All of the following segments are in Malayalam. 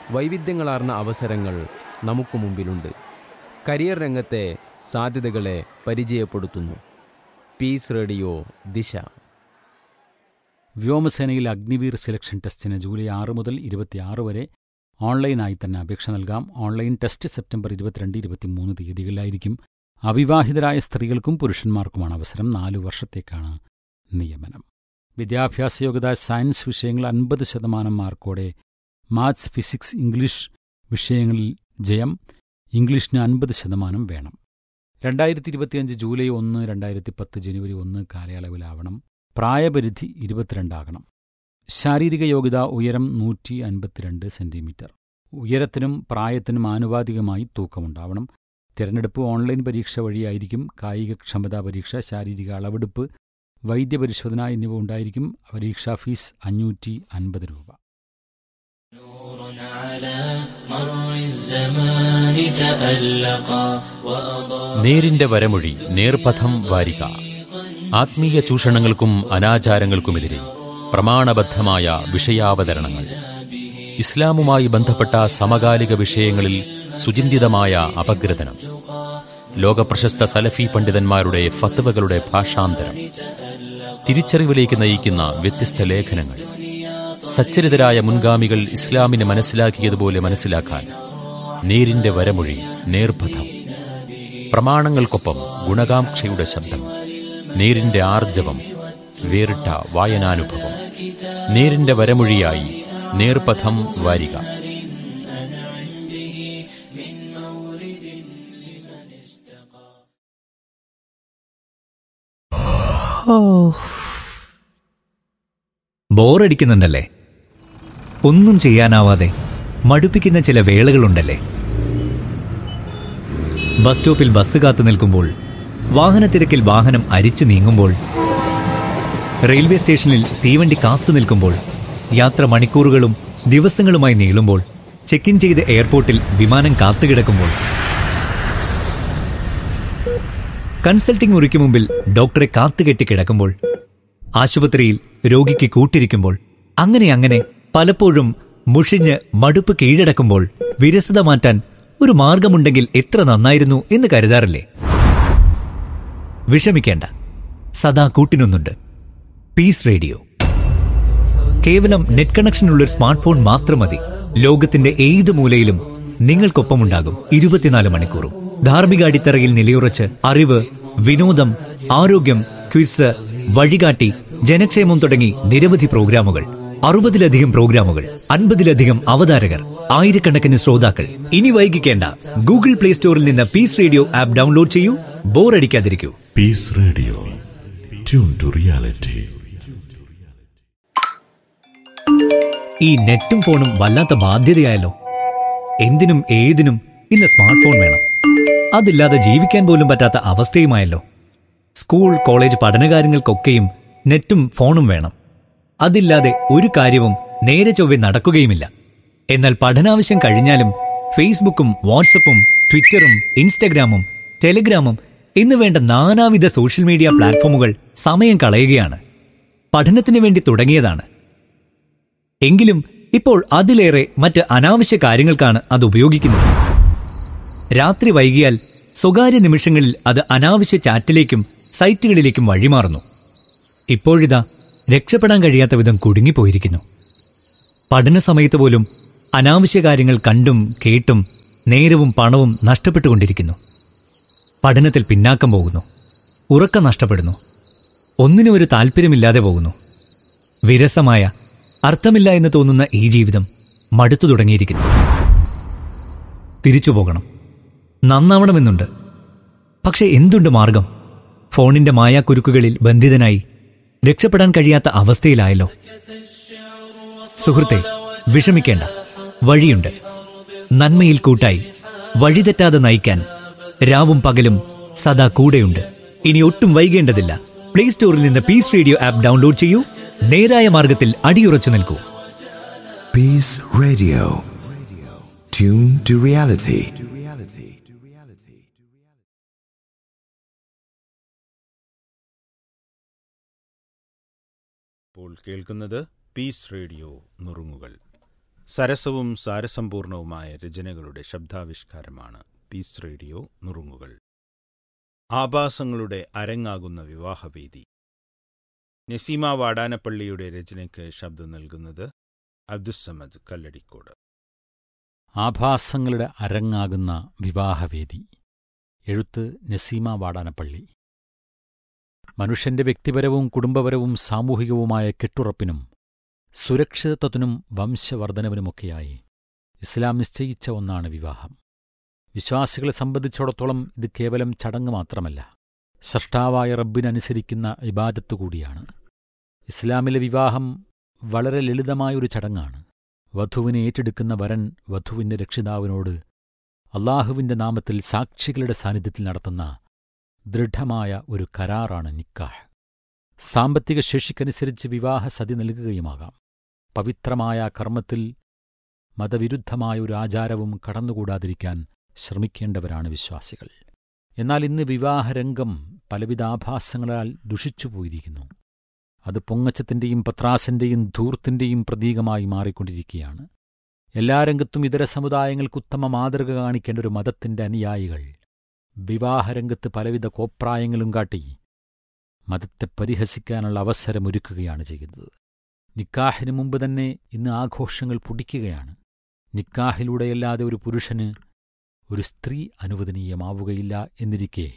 വൈവിധ്യങ്ങളാർന്ന അവസരങ്ങൾ നമുക്ക് മുമ്പിലുണ്ട് കരിയർ രംഗത്തെ സാധ്യതകളെ പരിചയപ്പെടുത്തുന്നു പീസ് റേഡിയോ ദിശ വ്യോമസേനയിൽ അഗ്നിവീർ സെലക്ഷൻ ടെസ്റ്റിന് ജൂലൈ ആറ് മുതൽ ഇരുപത്തിയാറ് വരെ ഓൺലൈനായി തന്നെ അപേക്ഷ നൽകാം ഓൺലൈൻ ടെസ്റ്റ് സെപ്റ്റംബർ ഇരുപത്തിരണ്ട് ഇരുപത്തിമൂന്ന് തീയതികളിലായിരിക്കും അവിവാഹിതരായ സ്ത്രീകൾക്കും പുരുഷന്മാർക്കുമാണ് അവസരം നാലു വർഷത്തേക്കാണ് നിയമനം വിദ്യാഭ്യാസ യോഗ്യത സയൻസ് വിഷയങ്ങൾ അൻപത് ശതമാനം മാർക്കോടെ മാത്സ് ഫിസിക്സ് ഇംഗ്ലീഷ് വിഷയങ്ങളിൽ ജയം ഇംഗ്ലീഷിന് അൻപത് ശതമാനം വേണം രണ്ടായിരത്തി ഇരുപത്തിയഞ്ച് ജൂലൈ ഒന്ന് രണ്ടായിരത്തി പത്ത് ജനുവരി ഒന്ന് കാലയളവിലാവണം പ്രായപരിധി ഇരുപത്തിരണ്ടാകണം ശാരീരിക യോഗ്യത ഉയരം നൂറ്റി അൻപത്തിരണ്ട് സെന്റിമീറ്റർ ഉയരത്തിനും പ്രായത്തിനും ആനുപാതികമായി തൂക്കമുണ്ടാവണം തിരഞ്ഞെടുപ്പ് ഓൺലൈൻ പരീക്ഷ വഴിയായിരിക്കും കായികക്ഷമതാ പരീക്ഷ ശാരീരിക അളവെടുപ്പ് വൈദ്യപരിശോധന എന്നിവ ഉണ്ടായിരിക്കും പരീക്ഷാ ഫീസ് അഞ്ഞൂറ്റി അൻപത് രൂപ نور على مر الزمان تألقا وأضاء നേരിന്റെ വരമൊഴി നേർപഥം വാരിക ആത്മീയ ചൂഷണങ്ങൾക്കും അനാചാരങ്ങൾക്കുമെതിരെ പ്രമാണബദ്ധമായ വിഷയാവതരണങ്ങൾ ഇസ്ലാമുമായി ബന്ധപ്പെട്ട സമകാലിക വിഷയങ്ങളിൽ സുചിന്തിതമായ അപഗ്രഥനം ലോകപ്രശസ്ത സലഫി പണ്ഡിതന്മാരുടെ ഫത്വകളുടെ ഭാഷാന്തരം തിരിച്ചറിവിലേക്ക് നയിക്കുന്ന വ്യത്യസ്ത ലേഖനങ്ങൾ സച്ചരിതരായ മുൻഗാമികൾ ഇസ്ലാമിനെ മനസ്സിലാക്കിയതുപോലെ മനസ്സിലാക്കാൻ നേരിന്റെ വരമൊഴി നേർപഥം പ്രമാണങ്ങൾക്കൊപ്പം ഗുണകാംക്ഷയുടെ ശബ്ദം നേരിന്റെ ആർജവം വേറിട്ട വായനാനുഭവം നേരിന്റെ വരമൊഴിയായി നേർപഥം വാരിക ബോറടിക്കുന്നുണ്ടല്ലേ ഒന്നും ചെയ്യാനാവാതെ മടുപ്പിക്കുന്ന ചില വേളകളുണ്ടല്ലേ ബസ് സ്റ്റോപ്പിൽ ബസ് കാത്തു നിൽക്കുമ്പോൾ വാഹനത്തിരക്കിൽ വാഹനം അരിച്ചു നീങ്ങുമ്പോൾ റെയിൽവേ സ്റ്റേഷനിൽ തീവണ്ടി കാത്തു നിൽക്കുമ്പോൾ യാത്ര മണിക്കൂറുകളും ദിവസങ്ങളുമായി നീളുമ്പോൾ ചെക്ക് ഇൻ ചെയ്ത് എയർപോർട്ടിൽ വിമാനം കാത്തുകിടക്കുമ്പോൾ കൺസൾട്ടിംഗ് മുറിക്ക് മുമ്പിൽ ഡോക്ടറെ കാത്തുകെട്ടി കിടക്കുമ്പോൾ ആശുപത്രിയിൽ രോഗിക്ക് കൂട്ടിരിക്കുമ്പോൾ അങ്ങനെ അങ്ങനെ പലപ്പോഴും മുഷിഞ്ഞ് മടുപ്പ് കീഴടക്കുമ്പോൾ വിരസത മാറ്റാൻ ഒരു മാർഗമുണ്ടെങ്കിൽ എത്ര നന്നായിരുന്നു എന്ന് കരുതാറില്ലേ വിഷമിക്കേണ്ട സദാ കൂട്ടിനൊന്നുണ്ട് പീസ് റേഡിയോ കേവലം നെറ്റ് കണക്ഷനുള്ള ഒരു സ്മാർട്ട് ഫോൺ മാത്രം മതി ലോകത്തിന്റെ ഏത് മൂലയിലും നിങ്ങൾക്കൊപ്പമുണ്ടാകും ഇരുപത്തിനാല് മണിക്കൂറും ധാർമ്മിക അടിത്തറയിൽ നിലയുറച്ച് അറിവ് വിനോദം ആരോഗ്യം ക്വിസ് വഴികാട്ടി ജനക്ഷേമം തുടങ്ങി നിരവധി പ്രോഗ്രാമുകൾ അറുപതിലധികം പ്രോഗ്രാമുകൾ അൻപതിലധികം അവതാരകർ ആയിരക്കണക്കിന് ശ്രോതാക്കൾ ഇനി വൈകിക്കേണ്ട ഗൂഗിൾ പ്ലേ സ്റ്റോറിൽ നിന്ന് പീസ് റേഡിയോ ആപ്പ് ഡൗൺലോഡ് ചെയ്യൂ ബോറടിക്കാതിരിക്കൂ Peace Radio. Tune to reality. ഈ നെറ്റും ഫോണും വല്ലാത്ത ബാധ്യതയായല്ലോ എന്തിനും ഏതിനും ഇന്ന് സ്മാർട്ട് ഫോൺ വേണം അതില്ലാതെ ജീവിക്കാൻ പോലും പറ്റാത്ത അവസ്ഥയുമായല്ലോ സ്കൂൾ കോളേജ് പഠനകാര്യങ്ങൾക്കൊക്കെയും നെറ്റും ഫോണും വേണം അതില്ലാതെ ഒരു കാര്യവും നേരെ ചൊവ്വെ നടക്കുകയുമില്ല എന്നാൽ പഠനാവശ്യം കഴിഞ്ഞാലും ഫേസ്ബുക്കും വാട്സപ്പും ട്വിറ്ററും ഇൻസ്റ്റഗ്രാമും ടെലിഗ്രാമും എന്ന് വേണ്ട നാനാവിധ സോഷ്യൽ മീഡിയ പ്ലാറ്റ്ഫോമുകൾ സമയം കളയുകയാണ് പഠനത്തിന് വേണ്ടി തുടങ്ങിയതാണ് എങ്കിലും ഇപ്പോൾ അതിലേറെ മറ്റ് അനാവശ്യ കാര്യങ്ങൾക്കാണ് അത് ഉപയോഗിക്കുന്നത് രാത്രി വൈകിയാൽ സ്വകാര്യ നിമിഷങ്ങളിൽ അത് അനാവശ്യ ചാറ്റിലേക്കും സൈറ്റുകളിലേക്കും വഴിമാറുന്നു ഇപ്പോഴിതാ രക്ഷപ്പെടാൻ കഴിയാത്ത വിധം കുടുങ്ങിപ്പോയിരിക്കുന്നു പഠന സമയത്ത് പോലും അനാവശ്യ കാര്യങ്ങൾ കണ്ടും കേട്ടും നേരവും പണവും നഷ്ടപ്പെട്ടുകൊണ്ടിരിക്കുന്നു പഠനത്തിൽ പിന്നാക്കം പോകുന്നു ഉറക്കം നഷ്ടപ്പെടുന്നു ഒന്നിനും ഒരു താല്പര്യമില്ലാതെ പോകുന്നു വിരസമായ അർത്ഥമില്ല എന്ന് തോന്നുന്ന ഈ ജീവിതം മടുത്തു തുടങ്ങിയിരിക്കുന്നു തിരിച്ചു പോകണം നന്നാവണമെന്നുണ്ട് പക്ഷെ എന്തുണ്ട് മാർഗം ഫോണിന്റെ മായാക്കുരുക്കുകളിൽ ബന്ധിതനായി രക്ഷപ്പെടാൻ കഴിയാത്ത അവസ്ഥയിലായല്ലോ സുഹൃത്തെ വിഷമിക്കേണ്ട വഴിയുണ്ട് നന്മയിൽ കൂട്ടായി വഴിതെറ്റാതെ നയിക്കാൻ രാവും പകലും സദാ കൂടെയുണ്ട് ഇനി ഒട്ടും വൈകേണ്ടതില്ല പ്ലേ സ്റ്റോറിൽ നിന്ന് പീസ് റേഡിയോ ആപ്പ് ഡൗൺലോഡ് ചെയ്യൂ നേരായ മാർഗത്തിൽ അടിയുറച്ചു നിൽക്കൂ Peace Radio. Tune to reality. ഇപ്പോൾ കേൾക്കുന്നത് പീസ് റേഡിയോ നുറുങ്ങുകൾ സരസവും സാരസമ്പൂർണവുമായ രചനകളുടെ ശബ്ദാവിഷ്കാരമാണ് പീസ് റേഡിയോ നുറുങ്ങുകൾ ആഭാസങ്ങളുടെ അരങ്ങാകുന്ന വിവാഹവേദി നസീമ വാടാനപ്പള്ളിയുടെ രചനയ്ക്ക് ശബ്ദം നൽകുന്നത് അബ്ദുസമദ് കല്ലടിക്കോട് ആഭാസങ്ങളുടെ അരങ്ങാകുന്ന വിവാഹവേദി എഴുത്ത് നസീമ വാടാനപ്പള്ളി മനുഷ്യന്റെ വ്യക്തിപരവും കുടുംബപരവും സാമൂഹികവുമായ കെട്ടുറപ്പിനും സുരക്ഷിതത്വത്തിനും വംശവർദ്ധനവിനുമൊക്കെയായി ഇസ്ലാം നിശ്ചയിച്ച ഒന്നാണ് വിവാഹം വിശ്വാസികളെ സംബന്ധിച്ചിടത്തോളം ഇത് കേവലം ചടങ്ങ് മാത്രമല്ല സൃഷ്ടാവായ റബ്ബിനനുസരിക്കുന്ന ഇബാദത്ത് കൂടിയാണ് ഇസ്ലാമിലെ വിവാഹം വളരെ ലളിതമായൊരു ചടങ്ങാണ് വധുവിനെ ഏറ്റെടുക്കുന്ന വരൻ വധുവിന്റെ രക്ഷിതാവിനോട് അള്ളാഹുവിന്റെ നാമത്തിൽ സാക്ഷികളുടെ സാന്നിധ്യത്തിൽ നടത്തുന്ന ദൃഢമായ ഒരു കരാറാണ് നിക്കാഹ് സാമ്പത്തിക ശേഷിക്കനുസരിച്ച് വിവാഹ സതി നൽകുകയുമാകാം പവിത്രമായ ആ കർമ്മത്തിൽ മതവിരുദ്ധമായ ഒരു ആചാരവും കടന്നുകൂടാതിരിക്കാൻ ശ്രമിക്കേണ്ടവരാണ് വിശ്വാസികൾ എന്നാൽ ഇന്ന് വിവാഹരംഗം പലവിധ ആഭാസങ്ങളാൽ ദുഷിച്ചുപോയിരിക്കുന്നു അത് പൊങ്ങച്ചത്തിന്റെയും പത്രാസിന്റെയും ധൂർത്തിന്റെയും പ്രതീകമായി മാറിക്കൊണ്ടിരിക്കുകയാണ് എല്ലാ രംഗത്തും ഇതര സമുദായങ്ങൾക്ക് ഉത്തമ മാതൃക കാണിക്കേണ്ട ഒരു മതത്തിന്റെ അനുയായികൾ വിവാഹരംഗത്ത് പലവിധ കോപ്രായങ്ങളും കാട്ടി മതത്തെ പരിഹസിക്കാനുള്ള അവസരമൊരുക്കുകയാണ് ചെയ്യുന്നത് നിക്കാഹിന് മുമ്പ് തന്നെ ഇന്ന് ആഘോഷങ്ങൾ പൊടിക്കുകയാണ് നിക്കാഹിലൂടെയല്ലാതെ ഒരു പുരുഷന് ഒരു സ്ത്രീ അനുവദനീയമാവുകയില്ല എന്നിരിക്കെ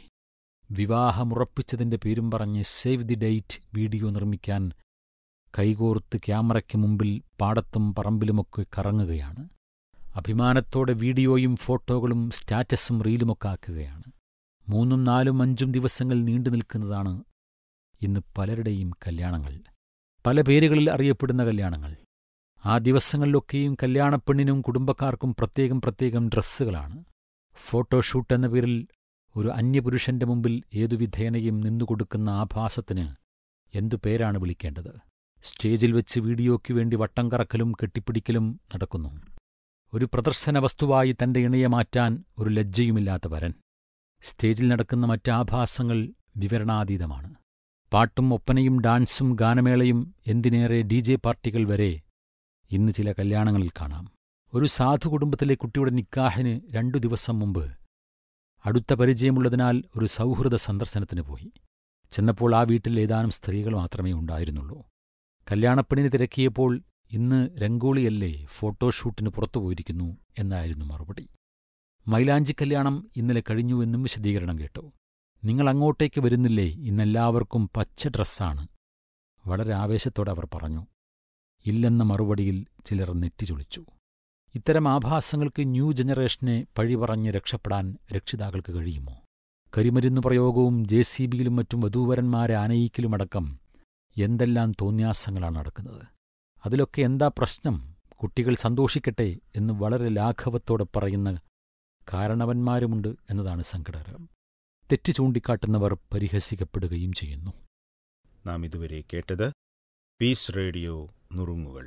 വിവാഹമുറപ്പിച്ചതിന്റെ പേരും പറഞ്ഞ് സേവ് ദി ഡേറ്റ് വീഡിയോ നിർമ്മിക്കാൻ കൈകോർത്ത് ക്യാമറയ്ക്ക് മുമ്പിൽ പാടത്തും പറമ്പിലുമൊക്കെ കറങ്ങുകയാണ് അഭിമാനത്തോടെ വീഡിയോയും ഫോട്ടോകളും സ്റ്റാറ്റസും റീലുമൊക്കെ ആക്കുകയാണ് മൂന്നും നാലും അഞ്ചും ദിവസങ്ങൾ നീണ്ടു നിൽക്കുന്നതാണ് ഇന്ന് പലരുടെയും കല്യാണങ്ങൾ പല പേരുകളിൽ അറിയപ്പെടുന്ന കല്യാണങ്ങൾ ആ ദിവസങ്ങളിലൊക്കെയും കല്യാണപ്പെണ്ണിനും കുടുംബക്കാർക്കും പ്രത്യേകം പ്രത്യേകം ഡ്രസ്സുകളാണ് ഫോട്ടോഷൂട്ട് എന്ന പേരിൽ ഒരു അന്യപുരുഷന്റെ മുമ്പിൽ ഏതു വിധേനയും നിന്നുകൊടുക്കുന്ന ആഭാസത്തിന് എന്തു പേരാണ് വിളിക്കേണ്ടത് സ്റ്റേജിൽ വെച്ച് വീഡിയോയ്ക്ക് വേണ്ടി വട്ടം കറക്കലും കെട്ടിപ്പിടിക്കലും നടക്കുന്നു ഒരു പ്രദർശന വസ്തുവായി തന്റെ ഇണയെ മാറ്റാൻ ഒരു ലജ്ജയുമില്ലാത്ത വരൻ സ്റ്റേജിൽ നടക്കുന്ന മറ്റ് ആഭാസങ്ങൾ വിവരണാതീതമാണ് പാട്ടും ഒപ്പനയും ഡാൻസും ഗാനമേളയും എന്തിനേറെ ഡി ജെ പാർട്ടികൾ വരെ ഇന്ന് ചില കല്യാണങ്ങളിൽ കാണാം ഒരു സാധു കുടുംബത്തിലെ കുട്ടിയുടെ നിക്കാഹിന് രണ്ടു ദിവസം മുമ്പ് അടുത്ത പരിചയമുള്ളതിനാൽ ഒരു സൗഹൃദ സന്ദർശനത്തിന് പോയി ചെന്നപ്പോൾ ആ വീട്ടിൽ ഏതാനും സ്ത്രീകൾ മാത്രമേ ഉണ്ടായിരുന്നുള്ളൂ കല്യാണപ്പെണ്ണിന് തിരക്കിയപ്പോൾ ഇന്ന് രംഗോളിയല്ലേ ഫോട്ടോഷൂട്ടിന് പുറത്തുപോയിരിക്കുന്നു എന്നായിരുന്നു മറുപടി മൈലാഞ്ചി കല്യാണം ഇന്നലെ കഴിഞ്ഞുവെന്നും വിശദീകരണം കേട്ടു നിങ്ങൾ അങ്ങോട്ടേക്ക് വരുന്നില്ലേ ഇന്നെല്ലാവർക്കും പച്ച ഡ്രസ്സാണ് വളരെ ആവേശത്തോടെ അവർ പറഞ്ഞു ഇല്ലെന്ന മറുപടിയിൽ ചിലർ നെറ്റിചൊളിച്ചു ഇത്തരം ആഭാസങ്ങൾക്ക് ന്യൂ ജനറേഷനെ പഴിപറഞ്ഞ് രക്ഷപ്പെടാൻ രക്ഷിതാക്കൾക്ക് കഴിയുമോ കരിമരുന്ന് പ്രയോഗവും ജെ സി ബിയിലും മറ്റും വധൂവരന്മാരെ ആനയിക്കലുമടക്കം എന്തെല്ലാം തോന്യാസങ്ങളാണ് നടക്കുന്നത് അതിലൊക്കെ എന്താ പ്രശ്നം കുട്ടികൾ സന്തോഷിക്കട്ടെ എന്ന് വളരെ ലാഘവത്തോടെ പറയുന്ന കാരണവന്മാരുമുണ്ട് എന്നതാണ് സങ്കടകരം തെറ്റ് ചൂണ്ടിക്കാട്ടുന്നവർ പരിഹസിക്കപ്പെടുകയും ചെയ്യുന്നു നാം ഇതുവരെ കേട്ടത് പീസ് റേഡിയോ നുറുങ്ങുകൾ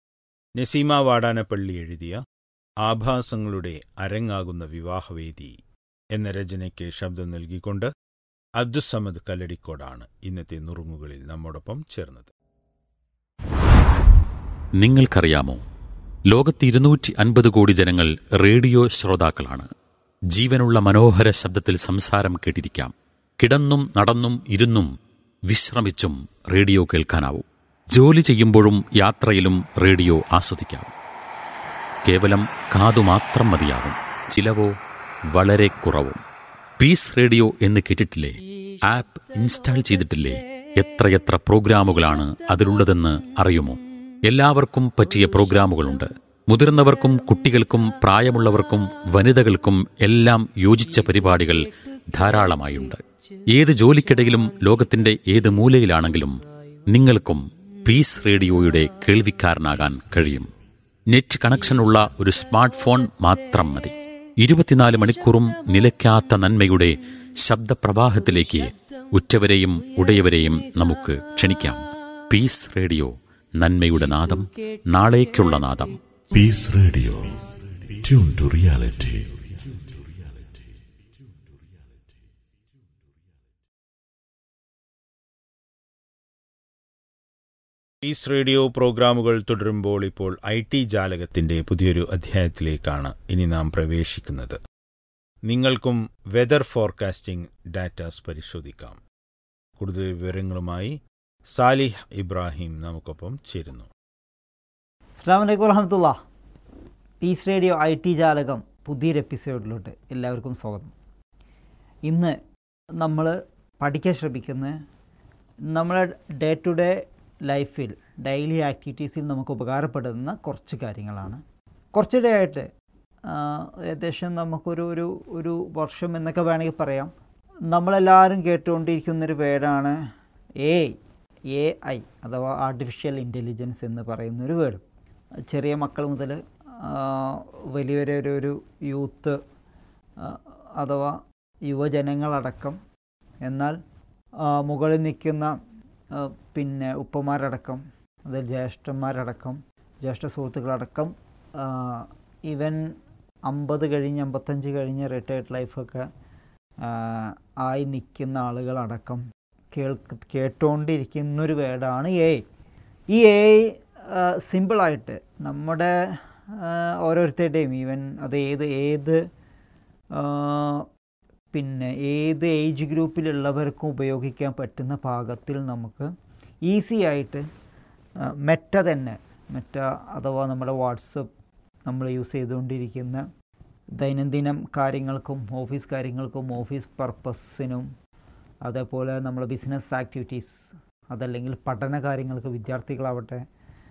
നസീമ വാടാനപ്പള്ളി എഴുതിയ ആഭാസങ്ങളുടെ അരങ്ങാകുന്ന വിവാഹവേദി എന്ന രചനയ്ക്ക് ശബ്ദം നൽകിക്കൊണ്ട് അബ്ദുസമദ് കല്ലടിക്കോടാണ് ഇന്നത്തെ നുറുങ്ങുകളിൽ നമ്മോടൊപ്പം ചേർന്നത് നിങ്ങൾക്കറിയാമോ ലോകത്ത് ഇരുന്നൂറ്റി അൻപത് കോടി ജനങ്ങൾ റേഡിയോ ശ്രോതാക്കളാണ് ജീവനുള്ള മനോഹര ശബ്ദത്തിൽ സംസാരം കേട്ടിരിക്കാം കിടന്നും നടന്നും ഇരുന്നും വിശ്രമിച്ചും റേഡിയോ കേൾക്കാനാവും ജോലി ചെയ്യുമ്പോഴും യാത്രയിലും റേഡിയോ ആസ്വദിക്കാം കേവലം കാതുമാത്രം മതിയാവും ചിലവോ വളരെ കുറവും പീസ് റേഡിയോ എന്ന് കേട്ടിട്ടില്ലേ ആപ്പ് ഇൻസ്റ്റാൾ ചെയ്തിട്ടില്ലേ എത്രയെത്ര പ്രോഗ്രാമുകളാണ് അതിലുള്ളതെന്ന് അറിയുമോ എല്ലാവർക്കും പറ്റിയ പ്രോഗ്രാമുകളുണ്ട് മുതിർന്നവർക്കും കുട്ടികൾക്കും പ്രായമുള്ളവർക്കും വനിതകൾക്കും എല്ലാം യോജിച്ച പരിപാടികൾ ധാരാളമായുണ്ട് ഏത് ജോലിക്കിടയിലും ലോകത്തിന്റെ ഏത് മൂലയിലാണെങ്കിലും നിങ്ങൾക്കും പീസ് റേഡിയോയുടെ കേൾവിക്കാരനാകാൻ കഴിയും നെറ്റ് കണക്ഷനുള്ള ഒരു സ്മാർട്ട് ഫോൺ മാത്രം മതി ഇരുപത്തിനാല് മണിക്കൂറും നിലയ്ക്കാത്ത നന്മയുടെ ശബ്ദപ്രവാഹത്തിലേക്ക് ഉറ്റവരെയും ഉടയവരെയും നമുക്ക് ക്ഷണിക്കാം പീസ് റേഡിയോ നന്മയുടെ നാദം നാളേക്കുള്ള നാദം Peace Radio. Tune to reality. Peace radio പ്രോഗ്രാമുകൾ തുടരുമ്പോൾ ഇപ്പോൾ ഐ ടി ജാലകത്തിന്റെ പുതിയൊരു അധ്യായത്തിലേക്കാണ് ഇനി നാം പ്രവേശിക്കുന്നത് നിങ്ങൾക്കും വെതർ ഫോർകാസ്റ്റിംഗ് ഡാറ്റാസ് പരിശോധിക്കാം കൂടുതൽ വിവരങ്ങളുമായി സാലിഹ് ഇബ്രാഹിം നമുക്കൊപ്പം ചേരുന്നു അസ്സാം വലൈക്കും വറഹമത്തുള്ള പീസ് റേഡിയോ ഐ ടി ജാലകം പുതിയൊരു എപ്പിസോഡിലോട്ട് എല്ലാവർക്കും സ്വാഗതം ഇന്ന് നമ്മൾ പഠിക്കാൻ ശ്രമിക്കുന്ന നമ്മളെ ഡേ ടു ഡേ ലൈഫിൽ ഡെയിലി ആക്ടിവിറ്റീസിൽ നമുക്ക് ഉപകാരപ്പെടുന്ന കുറച്ച് കാര്യങ്ങളാണ് കുറച്ചിടെ ആയിട്ട് ആ, ഏകദേശം നമുക്കൊരു ഒരു ഒരു വർഷം എന്നൊക്കെ വേണമെങ്കിൽ പറയാം നമ്മളെല്ലാവരും കേട്ടുകൊണ്ടിരിക്കുന്നൊരു വേർഡാണ് എ എ ഐ അഥവാ ആർട്ടിഫിഷ്യൽ ഇൻ്റലിജൻസ് എന്ന് പറയുന്നൊരു വേർഡ് ചെറിയ മക്കൾ മുതൽ വലിയൊരു ഒരു ഒരു യൂത്ത് ആ, അഥവാ യുവജനങ്ങളടക്കം എന്നാൽ ആ, മുകളിൽ നിൽക്കുന്ന ആ, പിന്നെ ഉപ്പമാരടക്കം അതിൽ ജ്യേഷ്ഠന്മാരടക്കം ജ്യേഷ്ഠ സുഹൃത്തുക്കളടക്കം ഈവൻ അമ്പത് കഴിഞ്ഞ് അമ്പത്തഞ്ച് കഴിഞ്ഞ് റിട്ടയർഡ് ലൈഫൊക്കെ ആ, ആയി നിൽക്കുന്ന ആളുകളടക്കം കേൾക്ക് കേട്ടുകൊണ്ടിരിക്കുന്നൊരു വേർഡാണ് എ ഈ എ സിമ്പിളായിട്ട് നമ്മുടെ ആ, ഓരോരുത്തരുടെയും ഈവൻ അത് ഏത് ഏത് ആ, പിന്നെ ഏത് ഏജ് ഗ്രൂപ്പിലുള്ളവർക്കും ഉപയോഗിക്കാൻ പറ്റുന്ന പാകത്തിൽ നമുക്ക് ഈസി ആയിട്ട് ആ, മെറ്റ തന്നെ മെറ്റ അഥവാ നമ്മുടെ വാട്സപ്പ് നമ്മൾ യൂസ് ചെയ്തുകൊണ്ടിരിക്കുന്ന ദൈനംദിനം കാര്യങ്ങൾക്കും ഓഫീസ് കാര്യങ്ങൾക്കും ഓഫീസ് പർപ്പസിനും അതേപോലെ നമ്മൾ ബിസിനസ് ആക്ടിവിറ്റീസ് അതല്ലെങ്കിൽ പഠന കാര്യങ്ങൾക്ക് വിദ്യാർത്ഥികളാവട്ടെ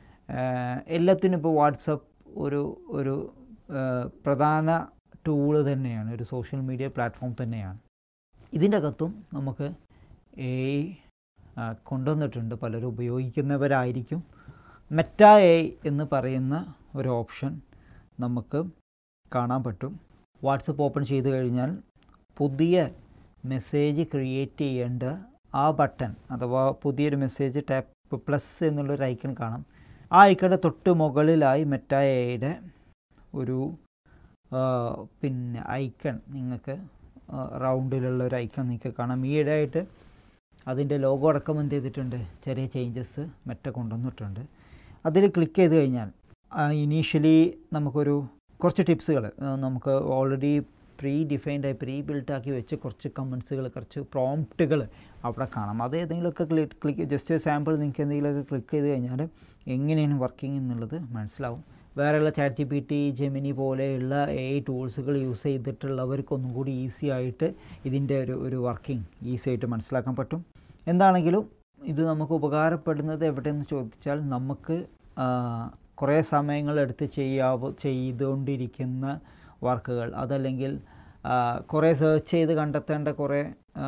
ആഹ് എല്ലാത്തിനും ഇപ്പോൾ വാട്സപ്പ് ഒരു ഒരു ആഹ് പ്രധാന ടൂള് തന്നെയാണ് ഒരു സോഷ്യൽ മീഡിയ പ്ലാറ്റ്ഫോം തന്നെയാണ് ഇതിൻ്റെ അകത്തും നമുക്ക് എ കൊണ്ടുവന്നിട്ടുണ്ട് പലരും ഉപയോഗിക്കുന്നവരായിരിക്കും മെറ്റ എ എന്ന് പറയുന്ന ഒരു ഓപ്ഷൻ നമുക്ക് കാണാൻ പറ്റും വാട്സപ്പ് ഓപ്പൺ ചെയ്ത് കഴിഞ്ഞാൽ പുതിയ മെസ്സേജ് ക്രിയേറ്റ് ചെയ്യേണ്ട ആ ബട്ടൺ അഥവാ പുതിയൊരു മെസ്സേജ് ടാപ്പ് പ്ലസ് എന്നുള്ളൊരു ഐക്കൺ കാണാം ആ ഐക്കണിൻ്റെ തൊട്ട് മുകളിലായി മെറ്റായയുടെ ഒരു ആ, പിന്നെ ഐക്കൺ നിങ്ങൾക്ക് റൗണ്ടിലുള്ള ഒരു ഐക്കൺ നിങ്ങൾക്ക് കാണാം ഈയിടെയായിട്ട് അതിൻ്റെ ലോഗോ അടക്കം എന്ത് ചെയ്തിട്ടുണ്ട് ചെറിയ ചേഞ്ചസ് മെറ്റ കൊണ്ടുവന്നിട്ടുണ്ട് അതിൽ ക്ലിക്ക് ചെയ്ത് കഴിഞ്ഞാൽ ഇനീഷ്യലി നമുക്കൊരു കുറച്ച് ടിപ്സുകൾ നമുക്ക് ഓൾറെഡി പ്രീ ഡിഫൈൻഡായി പ്രീ ബിൽട്ടാക്കി വെച്ച് കുറച്ച് കമൻസുകൾ കുറച്ച് പ്രോംപ്റ്റുകൾ അവിടെ കാണാം അത് ഏതെങ്കിലുമൊക്കെ ക്ലിക്ക് ക്ലിക്ക് ജസ്റ്റ് സാമ്പിൾ നിങ്ങൾക്ക് എന്തെങ്കിലുമൊക്കെ ക്ലിക്ക് ചെയ്ത് കഴിഞ്ഞാൽ എങ്ങനെയാണ് വർക്കിംഗ് എന്നുള്ളത് മനസ്സിലാവും വേറെയുള്ള chat G P T Gemini പോലെയുള്ള എ ടൂൾസുകൾ യൂസ് ചെയ്തിട്ടുള്ളവർക്കൊന്നും കൂടി ഈസി ആയിട്ട് ഇതിൻ്റെ ഒരു ഒരു വർക്കിംഗ് ഈസി ആയിട്ട് മനസ്സിലാക്കാൻ പറ്റും എന്താണെങ്കിലും ഇത് നമുക്ക് ഉപകാരപ്പെടുന്നത് എവിടെയെന്ന് ചോദിച്ചാൽ നമുക്ക് ആ, കുറേ സമയങ്ങളെടുത്ത് ചെയ്യാവ ചെയ്തുകൊണ്ടിരിക്കുന്ന വർക്കുകൾ അതല്ലെങ്കിൽ ആ, കുറേ സെർച്ച് ചെയ്ത് കണ്ടെത്തേണ്ട കുറേ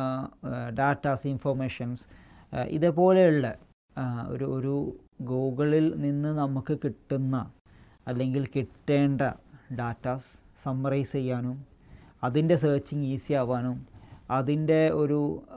ഡാറ്റാസ് ഇൻഫർമേഷൻസ് ഇതേപോലെയുള്ള ആ, ഒരു ഒരു ഗൂഗിളിൽ നിന്ന് നമുക്ക് കിട്ടുന്ന അല്ലെങ്കിൽ കിട്ടേണ്ട ഡാറ്റാസ് സമ്മറൈസ് ചെയ്യാനും അതിൻ്റെ സെർച്ചിങ് ഈസി ആവാനും അതിൻ്റെ ഒരു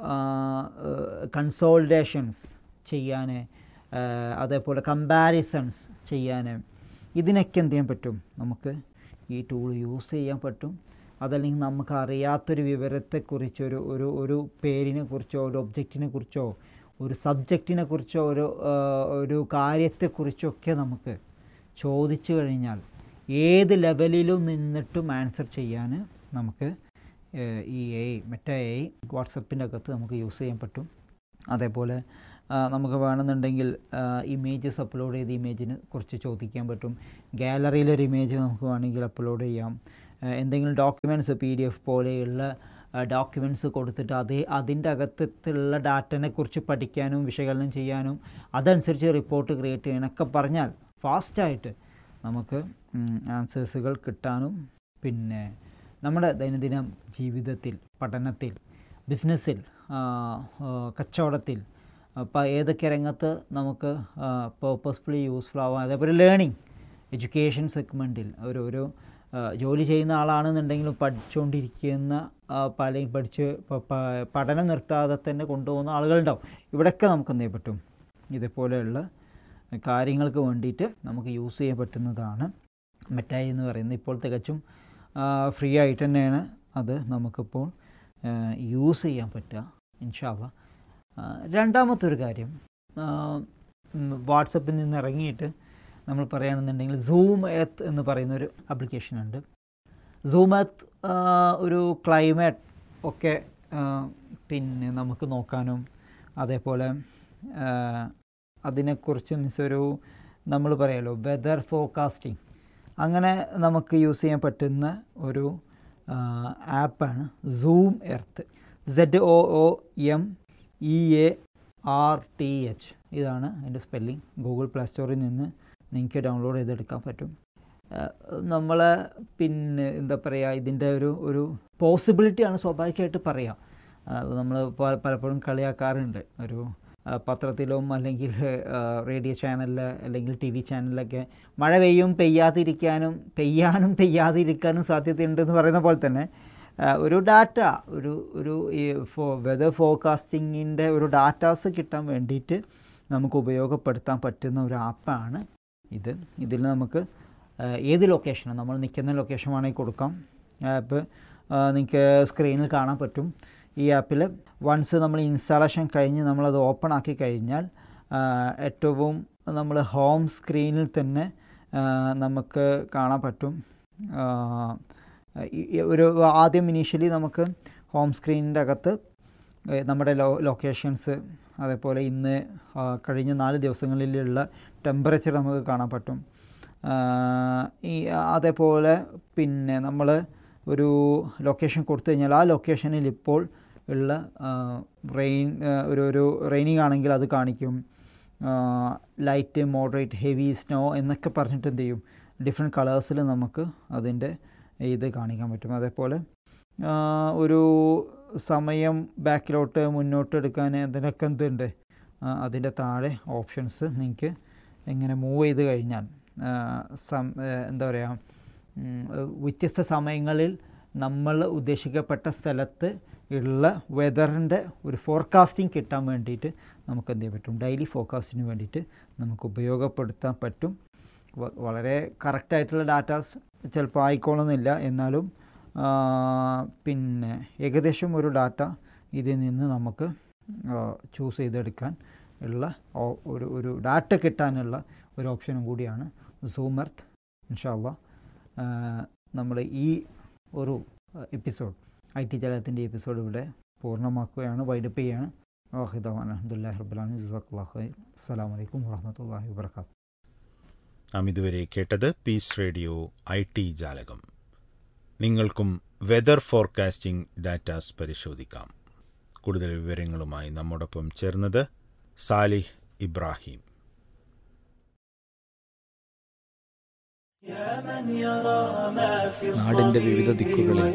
കൺസോൾട്ടേഷൻസ് ചെയ്യാൻ അതേപോലെ കമ്പാരിസൺസ് ചെയ്യാൻ ഇതിനൊക്കെ എന്ത് ചെയ്യാൻ പറ്റും നമുക്ക് ഈ ടൂൾ യൂസ് ചെയ്യാൻ പറ്റും അതല്ലെങ്കിൽ നമുക്ക് അറിയാത്തൊരു വിവരത്തെക്കുറിച്ചൊരു ഒരു ഒരു പേരിനെ കുറിച്ചോ ഒരു ഒബ്ജക്റ്റിനെ കുറിച്ചോ ഒരു സബ്ജക്റ്റിനെ കുറിച്ചോ ഒരു ആ, ഒരു കാര്യത്തെക്കുറിച്ചോ ഒക്കെ നമുക്ക് ചോദിച്ചു കഴിഞ്ഞാൽ ഏത് ലെവലിലും നിന്നിട്ടും ആൻസർ ചെയ്യാൻ നമുക്ക് ഏഹ്, ഈ എ മറ്റേ എ വാട്സപ്പിൻ്റെ അകത്ത് നമുക്ക് യൂസ് ചെയ്യാൻ പറ്റും അതേപോലെ ആ, നമുക്ക് വേണമെന്നുണ്ടെങ്കിൽ ഇമേജസ് അപ്ലോഡ് ചെയ്ത ഇമേജിനെ കുറിച്ച് ചോദിക്കാൻ പറ്റും ഗാലറിയിലൊരു ഇമേജ് നമുക്ക് വേണമെങ്കിൽ അപ്ലോഡ് ചെയ്യാം ആ, എന്തെങ്കിലും ഡോക്യുമെൻറ്റ്സ് പി ഡി എഫ് പോലെയുള്ള ഡോക്യുമെൻറ്റ്സ് കൊടുത്തിട്ട് അതേ അതിൻ്റെ അകത്തുള്ള ഡാറ്റനെ കുറിച്ച് പഠിക്കാനും വിശകലനം ചെയ്യാനും അതനുസരിച്ച് റിപ്പോർട്ട് ക്രിയേറ്റ് ചെയ്യാനൊക്കെ പറഞ്ഞാൽ ഫാസ്റ്റായിട്ട് നമുക്ക് ആൻസേഴ്സുകൾ കിട്ടാനും പിന്നെ നമ്മുടെ ദൈനംദിന ജീവിതത്തിൽ പഠനത്തിൽ ബിസിനസ്സിൽ ആ, ആ, കച്ചവടത്തിൽ അപ്പോൾ ഏതൊക്കെ രംഗത്ത് നമുക്ക് പേർപ്പസ്ഫുള്ളി യൂസ്ഫുൾ ആവാം അതേപോലെ ലേണിംഗ് എഡ്യൂക്കേഷൻ സെഗ്മെൻറ്റിൽ ഒരു ഒരു ആ, ജോലി ചെയ്യുന്ന ആളാണെന്നുണ്ടെങ്കിലും പഠിച്ചുകൊണ്ടിരിക്കുന്ന ആ, പല പഠിച്ച് പ- പ- പഠനം നിർത്താതെ തന്നെ കൊണ്ടുപോകുന്ന ആളുകളുണ്ടാവും ഇവിടെയൊക്കെ നമുക്ക് എന്ത് ചെയ്യാൻ പറ്റും ഇതേപോലെയുള്ള കാര്യങ്ങൾക്ക് വേണ്ടിയിട്ട് നമുക്ക് യൂസ് ചെയ്യാൻ പറ്റുന്നതാണ് മെറ്റായി എന്ന് പറയുന്നത് ഇപ്പോൾ തികച്ചും ഫ്രീ ആയിട്ട് തന്നെയാണ് അത് നമുക്കിപ്പോൾ യൂസ് ചെയ്യാൻ പറ്റുക ഇൻഷാല്ല രണ്ടാമത്തെ ഒരു കാര്യം ആ, വാട്സപ്പിൽ നിന്ന് ഇറങ്ങിയിട്ട് നമ്മൾ പറയുകയാണെന്നുണ്ടെങ്കിൽ സൂം എത്ത് എന്ന് പറയുന്ന ഒരു ആപ്ലിക്കേഷൻ ഉണ്ട് സൂം എത്ത് ഒരു ക്ലൈമറ്റ് ഒക്കെ ആ, പിന്നെ നമുക്ക് നോക്കാനും അതേപോലെ ആ, അതിനെക്കുറിച്ച് മീൻസ് ഒരു നമ്മൾ പറയാലോ വെതർ ഫോർകാസ്റ്റിംഗ് അങ്ങനെ നമുക്ക് യൂസ് ചെയ്യാൻ പറ്റുന്ന ഒരു ആപ്പാണ് zoom earth Z O O M E A R T H ഇതാണ് അതിൻ്റെ സ്പെല്ലിംഗ് ഗൂഗിൾ പ്ലേ സ്റ്റോറിൽ നിന്ന് നിങ്ങൾക്ക് ഡൗൺലോഡ് ചെയ്തെടുക്കാൻ പറ്റും നമ്മൾ പിന്നെ എന്താ പറയുക ഇതിൻ്റെ ഒരു ഒരു പോസിബിലിറ്റിയാണ് സ്വാഭാവികമായിട്ട് പറയാം നമ്മൾ പലപ്പോഴും കളിയാക്കാറുണ്ട് ഒരു ആ, പത്രത്തിലും അല്ലെങ്കിൽ ആ, റേഡിയോ ചാനലിൽ അല്ലെങ്കിൽ ടി വി ചാനലിലൊക്കെ മഴ പെയ്യും പെയ്യാതിരിക്കാനും പെയ്യാനും പെയ്യാതിരിക്കാനും സാധ്യതയുണ്ടെന്ന് പറയുന്ന പോലെ തന്നെ ആ, ഒരു ഡാറ്റ ഒരു ഒരു ഈ ഫോ വെതർ ഫോർകാസ്റ്റിങ്ങിൻ്റെ ഒരു ഡാറ്റാസ് കിട്ടാൻ വേണ്ടിയിട്ട് നമുക്ക് ഉപയോഗപ്പെടുത്താൻ പറ്റുന്ന ഒരു ആപ്പാണ് ഇത് ഇതിൽ നമുക്ക് ആ, ഏത് ലൊക്കേഷനും നമ്മൾ നിൽക്കുന്ന ലൊക്കേഷൻ വേണമെങ്കിൽ കൊടുക്കാം ആപ്പ് നിങ്ങൾക്ക് സ്ക്രീനിൽ കാണാൻ പറ്റും ഈ ആപ്പിൽ വൺസ് നമ്മൾ ഇൻസ്റ്റാളേഷൻ കഴിഞ്ഞ് നമ്മളത് ഓപ്പൺ ആക്കി കഴിഞ്ഞാൽ ആ, ഏറ്റവും നമ്മൾ ഹോം സ്ക്രീനിൽ തന്നെ ആ, നമുക്ക് കാണാൻ പറ്റും ആ, ഈ- ഈ ഒരു ആദ്യം ഇനീഷ്യലി നമുക്ക് ഹോം സ്ക്രീനിൻ്റെ അകത്ത് ഏ, നമ്മുടെ ലോ ലൊക്കേഷൻസ് അതേപോലെ ഇന്ന് ആ, കഴിഞ്ഞ നാല് ദിവസങ്ങളിലുള്ള ടെമ്പറേച്ചർ നമുക്ക് കാണാൻ പറ്റും ആ, ഈ അതേപോലെ പിന്നെ നമ്മൾ ഒരു ലൊക്കേഷൻ കൊടുത്തു കഴിഞ്ഞാൽ ആ ലൊക്കേഷനിൽ ഇപ്പോൾ ഉള്ള റെയിൻ ഒരു ഒരു റെയിനിങ് ആണെങ്കിൽ അത് കാണിക്കും ലൈറ്റ് മോഡറേറ്റ് ഹെവി സ്നോ എന്നൊക്കെ പറഞ്ഞിട്ട് എന്ത് ചെയ്യും ഡിഫറെൻറ്റ് കളേഴ്സിൽ നമുക്ക് അതിൻ്റെ ഇത് കാണിക്കാൻ പറ്റും അതേപോലെ ആ, ഒരു സമയം ബാക്കിലോട്ട് മുന്നോട്ട് എടുക്കാൻ അതിനൊക്കെ എന്തുണ്ട് ആ, അതിൻ്റെ താഴെ ഓപ്ഷൻസ് നിങ്ങൾക്ക് ഇങ്ങനെ മൂവ് ചെയ്ത് കഴിഞ്ഞാൽ ആ, സം ആ, എന്താ പറയുക ഉം, വ്യത്യസ്ത സമയങ്ങളിൽ നമ്മൾ ഉദ്ദേശിക്കപ്പെട്ട സ്ഥലത്ത് ഉള്ള വെതറിൻ്റെ ഒരു ഫോർകാസ്റ്റിംഗ് കിട്ടാൻ വേണ്ടിയിട്ട് നമുക്ക് എന്ത് ചെയ്യാൻ പറ്റും ഡെയിലി ഫോർകാസ്റ്റിന് വേണ്ടിയിട്ട് നമുക്ക് ഉപയോഗപ്പെടുത്താൻ പറ്റും വ- വളരെ കറക്റ്റായിട്ടുള്ള ഡാറ്റാസ് ചിലപ്പോൾ ആയിക്കോളുന്നില്ല എന്നാലും ആ, പിന്നെ ഏകദേശം ഒരു ഡാറ്റ ഇതിൽ നിന്ന് നമുക്ക് ചൂസ് ചെയ്തെടുക്കാൻ ഉള്ള ഓ- ഒരു ഒരു ഡാറ്റ കിട്ടാനുള്ള ഒരു ഓപ്ഷനും കൂടിയാണ് സൂമർത്ത് ഇൻഷാല്ല നമ്മൾ ഈ ഒരു എപ്പിസോഡ് ഐ ടി ജലത്തിൻ്റെ എപ്പിസോഡ് ഇവിടെ പൂർണ്ണമാക്കുകയാണ് വൈഡപ്പ് ചെയ്യാണ് വാഹിദാൻ അഹമ്മദുല്ലാ റബ്ബുലാൻ ജസാഖ് അസ്സാം വലൈക്കും വാഹമത്തല്ലാഹി വാബർക്കാത്തു നാം ഇതുവരെ കേട്ടത് പീസ് റേഡിയോ ഐ ടി ജാലകം നിങ്ങൾക്കും വെതർ ഫോർകാസ്റ്റിംഗ് ഡാറ്റാസ് പരിശോധിക്കാം കൂടുതൽ വിവരങ്ങളുമായി നമ്മോടൊപ്പം ചേർന്നത് സാലിഹ് ഇബ്രാഹിം നാടിന്റെ വിവിധ ദിക്കുകളിൽ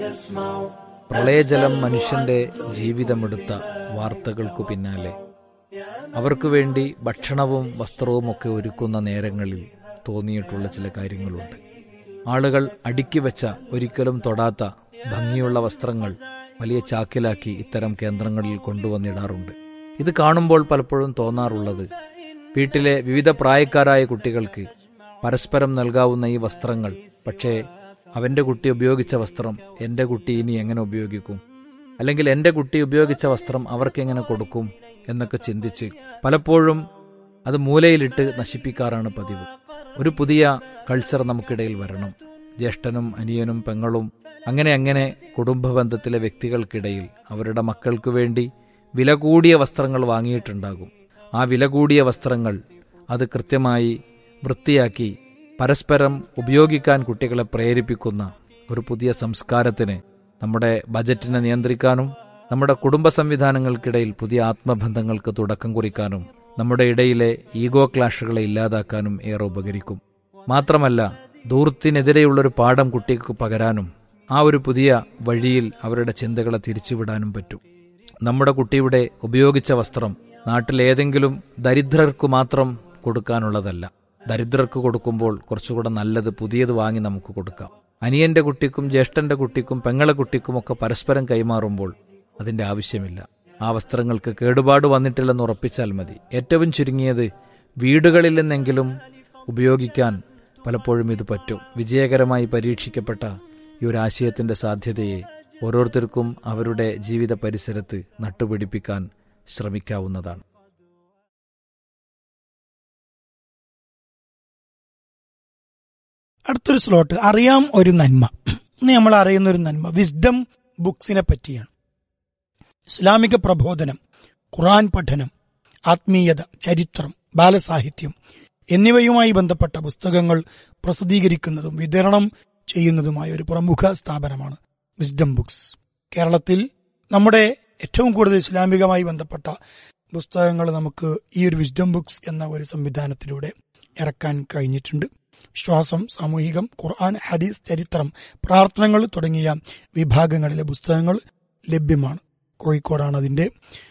പ്രളയജലം മനുഷ്യന്റെ ജീവിതമെടുത്ത വാർത്തകൾക്കു പിന്നാലെ അവർക്കു വേണ്ടി ഭക്ഷണവും വസ്ത്രവും ഒക്കെ ഒരുക്കുന്ന നേരങ്ങളിൽ തോന്നിയിട്ടുള്ള ചില കാര്യങ്ങളുണ്ട് ആളുകൾ അടുക്കി വെച്ച ഒരിക്കലും തൊടാത്ത ഭംഗിയുള്ള വസ്ത്രങ്ങൾ വലിയ ചാക്കിലാക്കി ഇത്തരം കേന്ദ്രങ്ങളിൽ കൊണ്ടുവന്നിടാറുണ്ട് ഇത് കാണുമ്പോൾ പലപ്പോഴും തോന്നാറുള്ളത് വീട്ടിലെ വിവിധ പ്രായക്കാരായ കുട്ടികൾക്ക് പരസ്പരം നൽകാവുന്ന ഈ വസ്ത്രങ്ങൾ പക്ഷേ അവന്റെ കുട്ടി ഉപയോഗിച്ച വസ്ത്രം എന്റെ കുട്ടി ഇനി എങ്ങനെ ഉപയോഗിക്കും അല്ലെങ്കിൽ എന്റെ കുട്ടി ഉപയോഗിച്ച വസ്ത്രം അവർക്കെങ്ങനെ കൊടുക്കും എന്നൊക്കെ ചിന്തിച്ച് പലപ്പോഴും അത് മൂലയിലിട്ട് നശിപ്പിക്കാറാണ് പതിവ് ഒരു പുതിയ കൾച്ചർ നമുക്കിടയിൽ വരണം ജ്യേഷ്ഠനും അനിയനും പെങ്ങളും അങ്ങനെ അങ്ങനെ കുടുംബ ബന്ധത്തിലെ വ്യക്തികൾക്കിടയിൽ അവരുടെ മക്കൾക്ക് വേണ്ടി വില കൂടിയ വസ്ത്രങ്ങൾ വാങ്ങിയിട്ടുണ്ടാകും ആ വില കൂടിയ വസ്ത്രങ്ങൾ അത് കൃത്യമായി വൃത്തിയാക്കി പരസ്പരം ഉപയോഗിക്കാൻ കുട്ടികളെ പ്രേരിപ്പിക്കുന്ന ഒരു പുതിയ സംസ്കാരത്തിന് നമ്മുടെ ബജറ്റിനെ നിയന്ത്രിക്കാനും നമ്മുടെ കുടുംബ സംവിധാനങ്ങൾക്കിടയിൽ പുതിയ ആത്മബന്ധങ്ങൾക്ക് തുടക്കം കുറിക്കാനും നമ്മുടെ ഇടയിലെ ഈഗോ ക്ലാഷുകളെ ഇല്ലാതാക്കാനും ഏറെ ഉപകരിക്കും മാത്രമല്ല ദൂർത്തിനെതിരെയുള്ളൊരു പാഠം കുട്ടിക്ക് പകരാനും ആ ഒരു പുതിയ വഴിയിൽ അവരുടെ ചിന്തകളെ തിരിച്ചുവിടാനും പറ്റും നമ്മുടെ കുട്ടിയുടെ ഉപയോഗിച്ച വസ്ത്രം നാട്ടിലേതെങ്കിലും ദരിദ്രർക്ക് മാത്രം കൊടുക്കാനുള്ളതല്ല ദരിദ്രർക്ക് കൊടുക്കുമ്പോൾ കുറച്ചുകൂടെ നല്ലത് പുതിയത് വാങ്ങി നമുക്ക് കൊടുക്കാം അനിയന്റെ കുട്ടിക്കും ജ്യേഷ്ഠന്റെ കുട്ടിക്കും പെങ്ങളെ കുട്ടിക്കുമൊക്കെ പരസ്പരം കൈമാറുമ്പോൾ അതിന്റെ ആവശ്യമില്ല ആ വസ്ത്രങ്ങൾക്ക് കേടുപാട് വന്നിട്ടില്ലെന്ന് ഉറപ്പിച്ചാൽ മതി ഏറ്റവും ചുരുങ്ങിയത് വീടുകളിൽ നിന്നെങ്കിലും ഉപയോഗിക്കാൻ പലപ്പോഴും ഇത് പറ്റും വിജയകരമായി പരീക്ഷിക്കപ്പെട്ട ഈ ഒരു ആശയത്തിന്റെ സാധ്യതയെ ഓരോരുത്തർക്കും അവരുടെ ജീവിത പരിസരത്ത് നട്ടുപിടിപ്പിക്കാൻ ശ്രമിക്കാവുന്നതാണ് അടുത്തൊരു സ്ലോട്ട് അറിയാം ഒരു നന്മ ഇന്ന് നമ്മൾ അറിയുന്ന ഒരു നന്മ വിസ്ഡം ബുക്സിനെ പറ്റിയാണ് ഇസ്ലാമിക പ്രബോധനം ഖുറാൻ പഠനം ആത്മീയത ചരിത്രം ബാലസാഹിത്യം എന്നിവയുമായി ബന്ധപ്പെട്ട പുസ്തകങ്ങൾ പ്രസിദ്ധീകരിക്കുന്നതും വിതരണം ചെയ്യുന്നതുമായ ഒരു പ്രമുഖ സ്ഥാപനമാണ് വിസ്ഡം ബുക്സ് കേരളത്തിൽ നമ്മുടെ ഏറ്റവും കൂടുതൽ ഇസ്ലാമികമായി ബന്ധപ്പെട്ട പുസ്തകങ്ങൾ നമുക്ക് ഈ ഒരു വിസ്ഡം ബുക്സ് എന്ന ഒരു സംവിധാനത്തിലൂടെ ഇറക്കാൻ കഴിഞ്ഞിട്ടുണ്ട് വിശ്വാസം സാമൂഹികം ഖുർആൻ ഹദീസ് ചരിത്രം പ്രാർത്ഥനകൾ തുടങ്ങിയ വിഭാഗങ്ങളിലെ പുസ്തകങ്ങൾ ലഭ്യമാണ് കോഴിക്കോടാണ് അതിന്റെ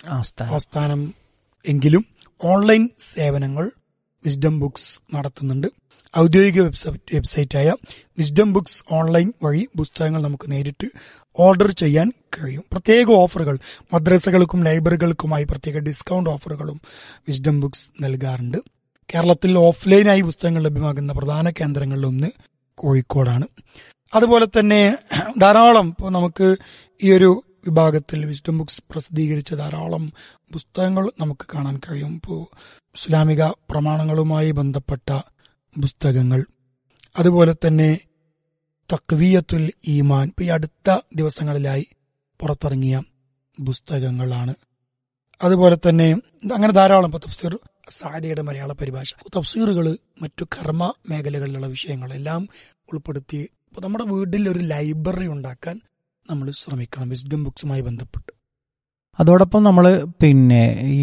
ആസ്ഥാനം എങ്കിലും ഓൺലൈൻ സേവനങ്ങൾ വിസ്ഡം ബുക്സ് നടത്തുന്നുണ്ട് ഔദ്യോഗിക വെബ്സൈറ്റ് വെബ്സൈറ്റായ വിസ്ഡം ബുക്സ് ഓൺലൈൻ വഴി പുസ്തകങ്ങൾ നമുക്ക് നേരിട്ട് ഓർഡർ ചെയ്യാൻ കഴിയും പ്രത്യേക ഓഫറുകൾ മദ്രസകൾക്കും ലൈബ്രറികൾക്കുമായി പ്രത്യേക ഡിസ്കൗണ്ട് ഓഫറുകളും വിസ്ഡം ബുക്സ് നൽകാറുണ്ട് കേരളത്തിൽ ഓഫ്ലൈനായി പുസ്തകങ്ങൾ ലഭ്യമാകുന്ന പ്രധാന കേന്ദ്രങ്ങളിലൊന്ന് കോഴിക്കോടാണ് അതുപോലെ തന്നെ ധാരാളം ഇപ്പോൾ നമുക്ക് ഈ ഒരു വിഭാഗത്തിൽ വിസ്ഡം ബുക്സ് പ്രസിദ്ധീകരിച്ച ധാരാളം പുസ്തകങ്ങൾ നമുക്ക് കാണാൻ കഴിയും ഇപ്പോൾ ഇസ്ലാമിക പ്രമാണങ്ങളുമായി ബന്ധപ്പെട്ട പുസ്തകങ്ങൾ അതുപോലെ തന്നെ തക്വിയത്തുൽ ഈമാൻ ഇപ്പൊ ഈ അടുത്ത ദിവസങ്ങളിലായി പുറത്തിറങ്ങിയ പുസ്തകങ്ങളാണ് അതുപോലെ തന്നെ അങ്ങനെ ധാരാളം ഇപ്പൊ തഫ്സീർ സാദിയുടെ മലയാള പരിഭാഷ തഫ്സീറുകൾ മറ്റു കർമ്മ മേഖലകളിലുള്ള വിഷയങ്ങളെല്ലാം ഉൾപ്പെടുത്തി ഇപ്പൊ നമ്മുടെ വീട്ടിൽ ഒരു ലൈബ്രറി ഉണ്ടാക്കാൻ നമ്മൾ ശ്രമിക്കണം വിസ്ഡം ബുക്സുമായി ബന്ധപ്പെട്ട് അതോടൊപ്പം നമ്മൾ പിന്നെ ഈ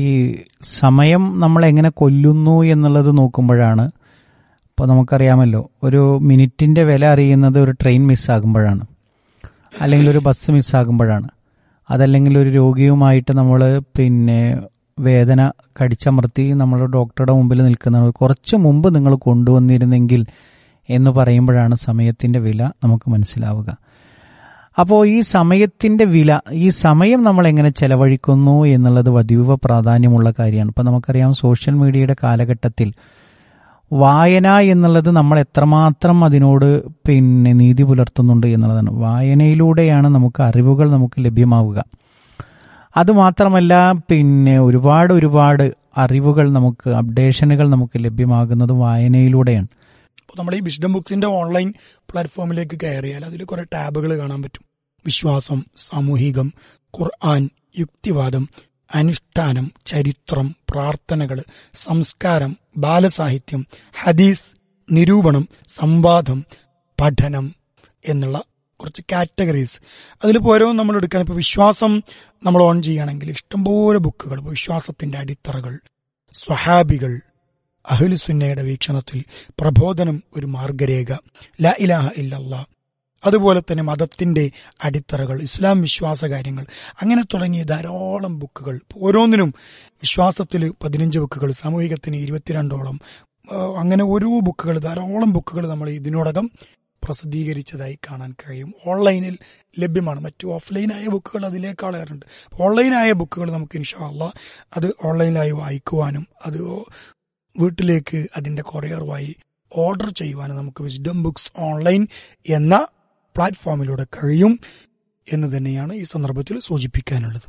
സമയം നമ്മൾ എങ്ങനെ കൊല്ലുന്നു എന്നുള്ളത് നോക്കുമ്പോഴാണ് ഇപ്പോൾ നമുക്കറിയാമല്ലോ ഒരു മിനിറ്റിൻ്റെ വില അറിയുന്നത് ഒരു ട്രെയിൻ മിസ്സാകുമ്പോഴാണ് അല്ലെങ്കിൽ ഒരു ബസ് മിസ്സാകുമ്പോഴാണ് അതല്ലെങ്കിൽ ഒരു രോഗിയുമായിട്ട് നമ്മൾ പിന്നെ വേദന കടിച്ചമർത്തി നമ്മൾ ഡോക്ടറുടെ മുമ്പിൽ നിൽക്കുന്നത് കുറച്ച് മുമ്പ് നിങ്ങൾ കൊണ്ടുവന്നിരുന്നെങ്കിൽ എന്ന് പറയുമ്പോഴാണ് സമയത്തിൻ്റെ വില നമുക്ക് മനസ്സിലാവുക അപ്പോൾ ഈ സമയത്തിൻ്റെ വില ഈ സമയം നമ്മൾ എങ്ങനെ ചെലവഴിക്കുന്നു എന്നുള്ളത് അതീവ പ്രാധാന്യമുള്ള കാര്യമാണ് ഇപ്പോൾ നമുക്കറിയാം സോഷ്യൽ മീഡിയയുടെ കാലഘട്ടത്തിൽ വായന എന്നുള്ളത് നമ്മൾ എത്രമാത്രം അതിനോട് പിന്നെ നീതി പുലർത്തുന്നുണ്ട് എന്നുള്ളതാണ് വായനയിലൂടെയാണ് നമുക്ക് അറിവുകൾ നമുക്ക് ലഭ്യമാവുക അതുമാത്രമല്ല പിന്നെ ഒരുപാട് ഒരുപാട് അറിവുകൾ നമുക്ക് അപ്ഡേഷനുകൾ നമുക്ക് ലഭ്യമാകുന്നത് വായനയിലൂടെയാണ് അപ്പോൾ നമ്മുടെ ഈ വിഷ്ഡം ബുക്സിന്റെ ഓൺലൈൻ പ്ലാറ്റ്ഫോമിലേക്ക് കയറിയാൽ അതിൽ കുറെ ടാബുകൾ കാണാൻ പറ്റും വിശ്വാസം സാമൂഹികം ഖുർആൻ യുക്തിവാദം അനുഷ്ഠാനം ചരിത്രം പ്രാർത്ഥനകൾ സംസ്കാരം ബാലസാഹിത്യം ഹദീസ് നിരൂപണം സംവാദം പഠനം എന്നുള്ള കുറച്ച് കാറ്റഗറീസ് അതിലിപ്പോൾ ഓരോ നമ്മൾ എടുക്കാൻ ഇപ്പോൾ വിശ്വാസം നമ്മൾ ഓൺ ചെയ്യുകയാണെങ്കിൽ ഇഷ്ടംപോലെ ബുക്കുകൾ ഇപ്പോൾ വിശ്വാസത്തിന്റെ അടിത്തറകൾ സ്വഹാബികൾ അഹ്ലുസുന്നയുടെ വീക്ഷണത്തിൽ പ്രബോധനം ഒരു മാർഗരേഖ ല ഇലാഹ ഇല്ലല്ലാ അതുപോലെ തന്നെ മതത്തിന്റെ അടിത്തറകൾ ഇസ്ലാം വിശ്വാസ കാര്യങ്ങൾ അങ്ങനെ തുടങ്ങിയ ധാരാളം ബുക്കുകൾ ഓരോന്നിനും വിശ്വാസത്തിൽ പതിനഞ്ച് ബുക്കുകൾ സാമൂഹികത്തിന് ഇരുപത്തിരണ്ടോളം ആ, അങ്ങനെ ഓരോ ബുക്കുകൾ ധാരാളം ബുക്കുകൾ നമ്മൾ ഇതിനോടകം പ്രസിദ്ധീകരിച്ചതായി കാണാൻ കഴിയും ഓൺലൈനിൽ ലഭ്യമാണ് മറ്റു ഓഫ്ലൈനായ ബുക്കുകൾ അതിലേക്കാളേറുണ്ട് ഓൺലൈനായ ബുക്കുകൾ നമുക്ക് ഇൻഷാല്ല അത് ഓൺലൈനായി വായിക്കുവാനും അത് വീട്ടിലേക്ക് അതിന്റെ കൊറിയർ വഴി ഓർഡർ ചെയ്യുവാനും നമുക്ക് വിസ്ഡം ബുക്സ് ഓൺലൈൻ എന്ന പ്ലാറ്റ്ഫോമിലൂടെ കഴിയും എന്ന് തന്നെയാണ് ഈ സന്ദർഭത്തിൽ സൂചിപ്പിക്കാനുള്ളത്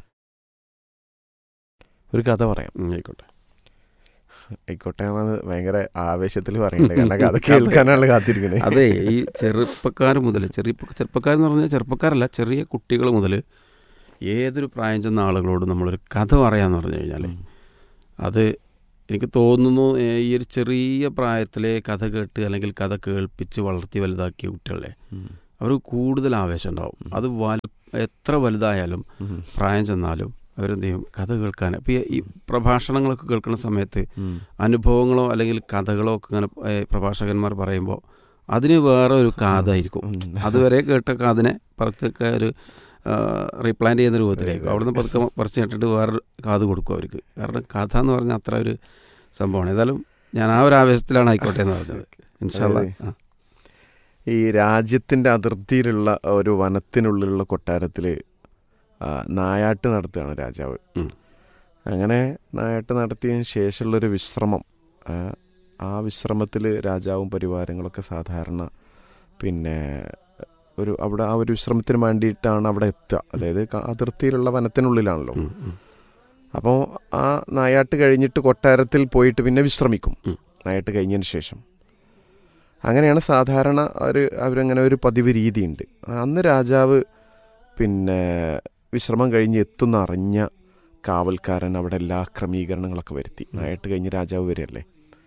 ഒരു കഥ പറയാം ആയിക്കോട്ടെ ആയിക്കോട്ടെ എന്നാണ് ഭയങ്കര ആവേശത്തിൽ പറയണ്ടേ കാരണം കഥ കേൾക്കാനാണ് കാത്തിരിക്കണേ അതെ ഈ ചെറുപ്പക്കാർ മുതൽ ചെറിയ ചെറുപ്പക്കാരെന്ന് പറഞ്ഞാൽ ചെറുപ്പക്കാരല്ല ചെറിയ കുട്ടികൾ മുതൽ ഏതൊരു പ്രായം ചെന്ന ആളുകളോട് നമ്മളൊരു കഥ പറയാന്ന് പറഞ്ഞു കഴിഞ്ഞാൽ അത് എനിക്ക് തോന്നുന്നു ഏ, ഈ ഒരു ചെറിയ പ്രായത്തിലെ കഥ കേട്ട് അല്ലെങ്കിൽ കഥ കേൾപ്പിച്ച് വളർത്തി വലുതാക്കിയ കുട്ടികളെ അവർക്ക് കൂടുതൽ ആവേശം ഉണ്ടാവും അത് വലു എത്ര വലുതായാലും പ്രായം ചെന്നാലും അവരെന്ത് ചെയ്യും കഥ കേൾക്കാൻ ഇപ്പം ഈ- ഈ പ്രഭാഷണങ്ങളൊക്കെ കേൾക്കുന്ന സമയത്ത് അനുഭവങ്ങളോ അല്ലെങ്കിൽ കഥകളോ ഒക്കെ ഇങ്ങനെ ഏ, പ്രഭാഷകന്മാർ പറയുമ്പോൾ അതിന് വേറെ ഒരു കാതായിരിക്കും അതുവരെ കേട്ട കാതിനെ പുറത്തൊക്കെ ഒരു റീപ്ലാന്റ് ചെയ്യുന്ന രൂപത്തിലേക്ക് അവിടുന്ന് പതുക്കെ പറിച്ച് കേട്ടിട്ട് വേറെ കാത് കൊടുക്കും അവർക്ക് കാരണം കഥ എന്ന് പറഞ്ഞാൽ അത്ര ഒരു സംഭവമാണ് ഏതായാലും ഞാൻ ആ ഒരു ആവേശത്തിലാണ് ആയിക്കോട്ടെ എന്ന് പറഞ്ഞത് ഇൻഷാല്ല അതെ. ഈ രാജ്യത്തിന്റെ അതിർത്തിയിലുള്ള ഒരു വനത്തിനുള്ളിലുള്ള കൊട്ടാരത്തിൽ നായാട്ട് നടത്തുകയാണ് രാജാവ് അങ്ങനെ നായാട്ട് നടത്തിയതിന് ശേഷമുള്ളൊരു വിശ്രമം ആ, ആ വിശ്രമത്തിൽ രാജാവും പരിവാരങ്ങളൊക്കെ സാധാരണ പിന്നെ ഒരു അവിടെ ആ ഒരു വിശ്രമത്തിന് വേണ്ടിയിട്ടാണ് അവിടെ എത്തുക അതായത് ക- അതിർത്തിയിലുള്ള വനത്തിനുള്ളിലാണല്ലോ അപ്പോൾ ആ നായാട്ട് കഴിഞ്ഞിട്ട് കൊട്ടാരത്തിൽ പോയിട്ട് പിന്നെ വിശ്രമിക്കും നായാട്ട് കഴിഞ്ഞതിന് ശേഷം അങ്ങനെയാണ് സാധാരണ ഒരു അവരങ്ങനെ ഒരു പതിവ് രീതിയുണ്ട് അന്ന് രാജാവ് പിന്നെ വിശ്രമം കഴിഞ്ഞ് എത്തുന്ന അറിഞ്ഞ കാവൽക്കാരൻ അവിടെ എല്ലാ ക്രമീകരണങ്ങളൊക്കെ വരുത്തി നായിട്ട് കഴിഞ്ഞ് രാജാവ് വരികയല്ലേ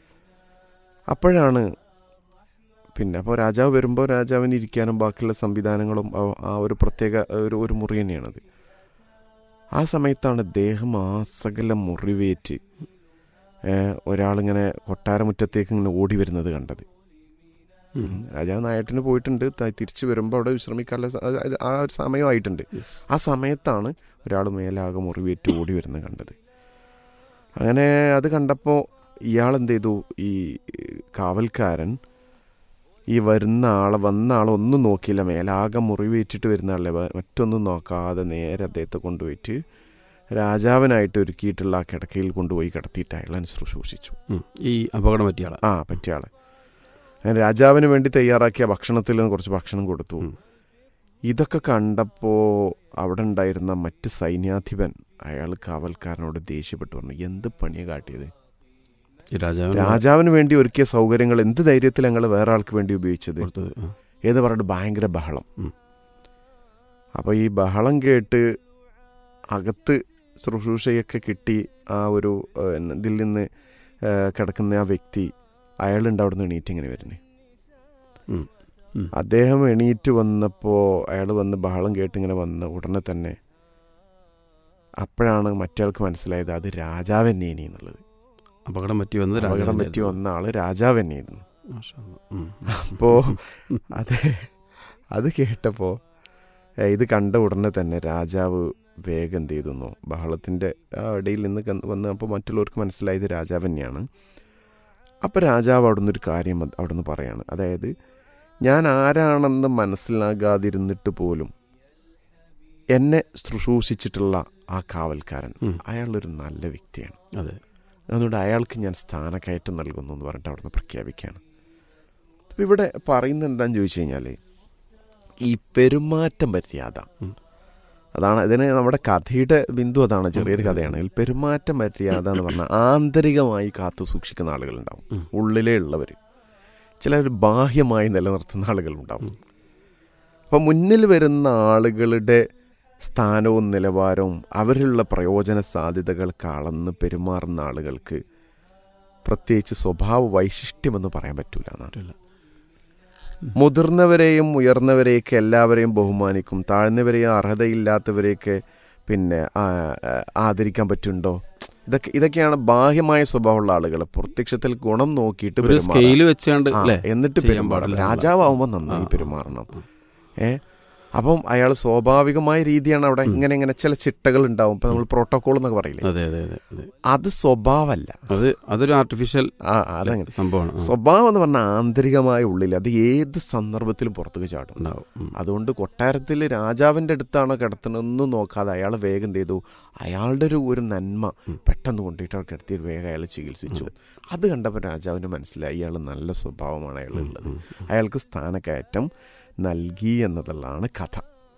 അപ്പോഴാണ് പിന്നെ അപ്പോൾ രാജാവ് വരുമ്പോൾ രാജാവിന് ഇരിക്കാനും ബാക്കിയുള്ള സംവിധാനങ്ങളും ആ- ആ ഒരു പ്രത്യേക ഒരു ഒരു മുറി തന്നെയാണത് ആ സമയത്താണ് ദേഹം ആ സകല മുറിവേറ്റ് ഏഹ്, ഒരാളിങ്ങനെ കൊട്ടാരമുറ്റത്തേക്ക് ഇങ്ങനെ ഓടി വരുന്നത് കണ്ടത് രാജാവ് നായട്ടിന് പോയിട്ടുണ്ട് ത- തിരിച്ചു വരുമ്പോൾ അവിടെ വിശ്രമിക്കാനുള്ള സ- ആ- ആ ഒരു സമയമായിട്ടുണ്ട് ആ സമയത്താണ് ഒരാൾ മേലാകെ മുറിവേറ്റ് ഓടി വരുന്നത് കണ്ടത് അങ്ങനെ അത് കണ്ടപ്പോൾ ഇയാൾ എന്ത് ചെയ്തു ഈ കാവൽക്കാരൻ ഈ വരുന്ന ആളെ വന്ന ആളെ ഒന്നും നോക്കിയില്ല മേലാകെ മുറിവേറ്റിട്ട് വരുന്ന ആളെ വ- മറ്റൊന്നും നോക്കാതെ നേരെ അദ്ദേഹത്തെ കൊണ്ടുപോയിട്ട് രാജാവിനായിട്ട് ഒരുക്കിയിട്ടുള്ള ആ കിടക്കയിൽ കൊണ്ടുപോയി കിടത്തിയിട്ട് അയാളെ ശുശ്രൂഷിച്ചു ഉം. ഈ അപകടം പറ്റിയ ആളെ ആ പറ്റിയ ആളെ അങ്ങനെ രാജാവിന് വേണ്ടി തയ്യാറാക്കിയ ഭക്ഷണത്തിൽ നിന്ന് കുറച്ച് ഭക്ഷണം കൊടുത്തു ഇതൊക്കെ കണ്ടപ്പോൾ അവിടെ ഉണ്ടായിരുന്ന മറ്റ് സൈന്യാധിപൻ അയാൾ കാവൽക്കാരനോട് ദേഷ്യപ്പെട്ടു പറഞ്ഞു എന്ത് പണിയാ കാട്ടിയത് ഈ രാജാവിന് രാജാവിന് വേണ്ടി ഒരുക്കിയ സൗകര്യങ്ങൾ എന്ത് ധൈര്യത്തിൽ ഞങ്ങൾ വേറെ ആൾക്ക് വേണ്ടി ഉപയോഗിച്ചത് കൊടുത്തത്, ആ. ഏത് പറഞ്ഞിട്ട് ഭയങ്കര ബഹളം ഉം. അപ്പോൾ ഈ ബഹളം കേട്ട് അകത്ത് ശുശ്രൂഷയൊക്കെ കിട്ടി ആ ഒരു ഏഹ്, ഇതിൽ നിന്ന് ഏഹ്, കിടക്കുന്ന ആ വ്യക്തി അയാളുണ്ട് അവിടെ നിന്ന് എണീറ്റ് ഇങ്ങനെ വരുന്നേ ഉം. ഉം. അദ്ദേഹം എണീറ്റ് വന്നപ്പോൾ അയാൾ വന്ന് ബഹളം കേട്ട് ഇങ്ങനെ വന്ന ഉടനെ തന്നെ അപ്പോഴാണ് മറ്റേയാൾക്ക് മനസ്സിലായത് അത് രാജാവ് തന്നെയാണ് എന്നുള്ളത് അപകടം പറ്റി വന്നത് അപകടം രാജാവിന്റെ പറ്റി വന്ന ആള് രാജാവ് തന്നെയായിരുന്നു മാഷാ അല്ലാ. ഉം. അപ്പോ അത് അത് കേട്ടപ്പോൾ ഇത് കണ്ട ഉടനെ തന്നെ രാജാവ് വേഗം എന്ത് ചെയ്തെന്നോ ബഹളത്തിൻ്റെ ആ ഇടയിൽ നിന്ന് കന്ന് വന്ന് അപ്പോൾ മറ്റുള്ളവർക്ക് മനസ്സിലായത് രാജാവ് തന്നെയാണ് അപ്പോൾ രാജാവ് അവിടുന്ന് ഒരു കാര്യം അത് അവിടുന്ന് പറയാണ് അതായത് ഞാൻ ആരാണെന്ന് മനസ്സിലാകാതിരുന്നിട്ട് പോലും എന്നെ ശുശ്രൂഷിച്ചിട്ടുള്ള ആ കാവൽക്കാരൻ ഉം. അയാളൊരു നല്ല വ്യക്തിയാണ് അതെ അതുകൊണ്ട് അയാൾക്ക് ഞാൻ സ്ഥാനക്കയറ്റം നൽകുന്നു എന്ന് പറഞ്ഞിട്ട് അവിടുന്ന് പ്രഖ്യാപിക്കുകയാണ് അപ്പോൾ ഇവിടെ പറയുന്നത് എന്താണെന്ന് ചോദിച്ചു കഴിഞ്ഞാൽ ഈ പെരുമാറ്റ മര്യാദ ഉം. അതാണ് ഇതിന് നമ്മുടെ കഥയുടെ ബിന്ദു അതാണ് ചെറിയൊരു കഥയാണ് ഇതിൽ പെരുമാറ്റ മര്യാദ എന്ന് പറഞ്ഞാൽ ആന്തരികമായി കാത്തു സൂക്ഷിക്കുന്ന ആളുകളുണ്ടാവും ഉം. ഉള്ളിലേ ഉള്ളവർ ചിലർ ബാഹ്യമായി നിലനിർത്തുന്ന ആളുകളുണ്ടാവും അപ്പം മുന്നിൽ വരുന്ന ആളുകളുടെ സ്ഥാനവും നിലവാരവും അവരിലുള്ള പ്രയോജന സാധ്യതകൾക്ക് അളന്ന് പെരുമാറുന്ന ആളുകൾക്ക് പ്രത്യേകിച്ച് സ്വഭാവ വൈശിഷ്ട്യമെന്ന് പറയാൻ പറ്റൂല എന്നാണ് മുതിർന്നവരെയും ഉയർന്നവരെയൊക്കെ എല്ലാവരെയും ബഹുമാനിക്കും താഴ്ന്നവരെയും അർഹതയില്ലാത്തവരെയൊക്കെ പിന്നെ ആ, ആ, ആദരിക്കാൻ പറ്റുണ്ടോ ഇതൊക്കെ ഇതൊക്കെയാണ് ബാഹ്യമായ സ്വഭാവമുള്ള ആളുകൾ പ്രത്യക്ഷത്തിൽ ഗുണം നോക്കിയിട്ട് ഒരു പെരുമാറാം. സ്കെയിൽ വെച്ചാണ്ട് ആ, അല്ലേ എന്നിട്ട് ചെയ്യാൻ പെരുമാറണം പാടില്ല രാജാവാകുമ്പോൾ നന്നായി ആ, പെരുമാറണം ഏ അപ്പം അയാൾ സ്വാഭാവികമായ രീതിയാണ് അവിടെ ഇങ്ങനെ ഇങ്ങനെ ചില ചിട്ടകൾ ഉണ്ടാവും ഇപ്പൊ നമ്മൾ പ്രോട്ടോകോൾ എന്നൊക്കെ പറയില്ലേ അതെ അതെ അതെ അതെ അത് സ്വഭാവമല്ല അത് അതൊരു ആർട്ടിഫിഷ്യൽ ആ അതങ്ങനെ സംഭവമാണ് ആ. സ്വഭാവം എന്ന് പറഞ്ഞാൽ ആന്തരികമായ ഉള്ളിൽ അത് ഏത് സന്ദർഭത്തിലും പുറത്തേക്ക് ചാടും ഉണ്ടാവും ഉം. അതുകൊണ്ട് കൊട്ടാരത്തിൽ രാജാവിൻ്റെ അടുത്താണോ കിടത്തണമെന്നും നോക്കാതെ അയാൾ വേഗം എന്ത് ചെയ്തു അയാളുടെ ഒരു ഒരു നന്മ പെട്ടെന്ന് കൊണ്ടിട്ട് അവിടെ കിടത്തി വേഗം അയാൾ ചികിത്സിച്ചു അത് കണ്ടപ്പോൾ രാജാവിന് മനസ്സിലായി അയാൾ നല്ല സ്വഭാവമാണ് അയാളുള്ളത് അയാൾക്ക് സ്ഥാനക്കയറ്റം നൽകി എന്നതുള്ളതാണ് കഥ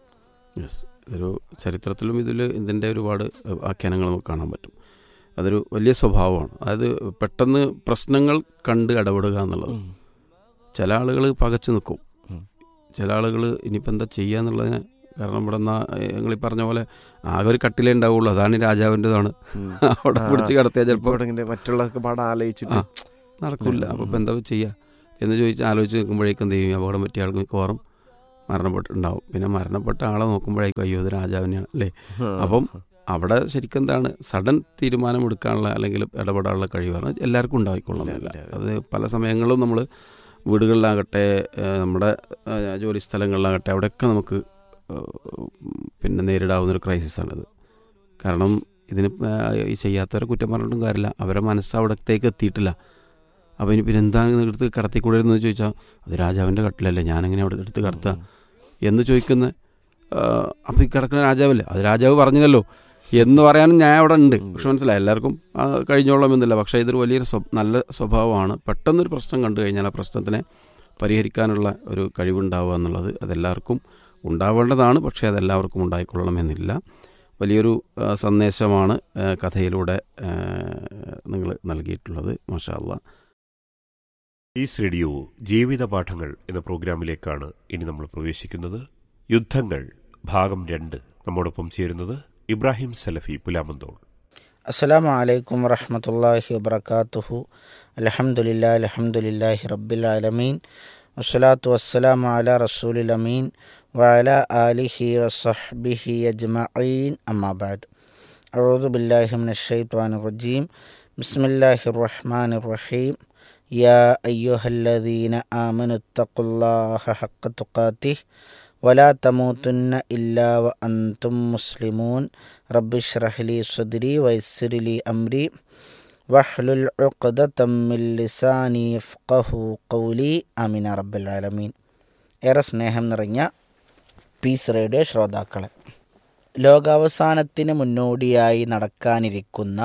യെസ് ഇതൊരു ചരിത്രത്തിലും ഇതിൽ ഇതിൻ്റെ ഒരുപാട് ആഖ്യാനങ്ങൾ നമുക്ക് കാണാൻ പറ്റും അതൊരു വലിയ സ്വഭാവമാണ് അതായത് പെട്ടെന്ന് പ്രശ്നങ്ങൾ കണ്ട് ഇടപെടുക എന്നുള്ളത് ചില ആളുകൾ പകച്ചു നിൽക്കും ചില ആളുകൾ ഇനിയിപ്പോൾ എന്താ ചെയ്യുക എന്നുള്ളതിന് കാരണം ഇവിടെ നിങ്ങൾ ഈ പറഞ്ഞ പോലെ ആകെ ഒരു കട്ടിലേ ഉണ്ടാവുള്ളൂ അതാണ് ഈ രാജാവിൻ്റെതാണ് അവിടെ പിടിച്ച് കിടത്തിയാൽ ചിലപ്പോൾ മറ്റുള്ള പാടെ ആലോചിച്ചിട്ട് ആ നടക്കില്ല അപ്പോൾ ഇപ്പം എന്താ ചെയ്യുക എന്ന് ചോദിച്ച് ആലോചിച്ച് നിൽക്കുമ്പോഴേക്കും എന്ത് ചെയ്യും അപകടം പറ്റിയ ആൾക്ക് മിക്കവാറും മരണപ്പെട്ടിട്ടുണ്ടാവും പിന്നെ മരണപ്പെട്ട ആളെ നോക്കുമ്പോഴേക്കും അയ്യോ ഇത് രാജാവിനെയാണ് അല്ലേ അപ്പം അവിടെ ശരിക്കും എന്താണ് സഡൻ തീരുമാനം എടുക്കാനുള്ള അല്ലെങ്കിൽ ഇടപെടാനുള്ള കഴിവാണ് എല്ലാവർക്കും ഉണ്ടായിക്കൊള്ളുന്നില്ല അത് പല സമയങ്ങളിലും നമ്മൾ വീടുകളിലാകട്ടെ ഏഹ് നമ്മുടെ ഏഹ് ജോലി സ്ഥലങ്ങളിലാകട്ടെ അവിടെയൊക്കെ നമുക്ക് ഏഹ് പിന്നെ നേരിടാവുന്നൊരു ക്രൈസിസാണിത് കാരണം ഇതിന് ഏഹ് ഈ ചെയ്യാത്തവരെ കുറ്റം പറഞ്ഞിട്ടും കാര്യമില്ല അവരെ മനസ്സ് അവിടത്തേക്ക് എത്തിയിട്ടില്ല അപ്പോൾ ഇനി പിന്നെ എന്താണ് എടുത്ത് കടത്തിക്കൂടരുന്ന് ചോദിച്ചാൽ അത് രാജാവിൻ്റെ കട്ടിലല്ലേ ഞാനെങ്ങനെ അവിടെ എടുത്ത് കടത്തുക എന്ന് ചോദിക്കുന്ന അപ്പോൾ ഈ കിടക്കുന്ന രാജാവല്ലേ അത് രാജാവ് പറഞ്ഞില്ലല്ലോ എന്ന് പറയാനും ഞാൻ അവിടെ ഉണ്ട് പക്ഷെ മനസ്സിലായി എല്ലാവർക്കും ആ, കഴിഞ്ഞോളാമെന്നില്ല പക്ഷേ ഇതൊരു വലിയൊരു സ്വ നല്ല സ്വഭാവമാണ് പെട്ടെന്നൊരു പ്രശ്നം കണ്ടു കഴിഞ്ഞാൽ ആ പ്രശ്നത്തിനെ പരിഹരിക്കാനുള്ള ഒരു കഴിവുണ്ടാവുക എന്നുള്ളത് അതെല്ലാവർക്കും ഉണ്ടാവേണ്ടതാണ് പക്ഷേ അതെല്ലാവർക്കും ഉണ്ടായിക്കൊള്ളണമെന്നില്ല വലിയൊരു ആ, സന്ദേശമാണ് ആ, കഥയിലൂടെ നിങ്ങൾ നൽകിയിട്ടുള്ളത് മാഷാ അള്ളാ ഈസ് റേഡിയോ ജീവിത പാഠങ്ങൾ എന്ന പ്രോഗ്രാമിലേക്കാണ് ഇനി നമ്മൾ പ്രവേശിക്കുന്നത് യുദ്ധങ്ങൾ ഭാഗം രണ്ട് നമ്മോടൊപ്പം ചേരുന്നത് ഇബ്രാഹിം സലഫി പുലാമന്തോൾ അസ്സലാമു അലൈക്കും വറഹമത്തല്ലാഹി വബർക്കാത്തുഹു അലഹമുല്ലാ അലഹമുല്ലാഹി റബ്ബിൽ ആലമീൻ വസ്സലാത്തു വസ്സലാമു അല റസൂലിൽ അമീൻ വഅല ആലിഹി വസഹ്ബിഹി അജ്മഈൻ അമ്മാബാദ് أعوذ بالله من الشيطان الرجيم بسم الله الرحمن الرحيم يا أيها الذين آمنوا اتقوا الله حق تقاته ولا تموتن إلا وأنتم مسلمون رب اشرح لي صدري ويسر لي أمري واحلل عقدة من لساني يفقه قولي آمين يا رب العالمين ഏറെ സ്നേഹം നിറഞ്ഞ പീസ് റേഡിയോ ശ്രോതാക്കളെ ലോകാവസാനത്തിന് മുന്നോടിയായി നടക്കാനിരിക്കുന്ന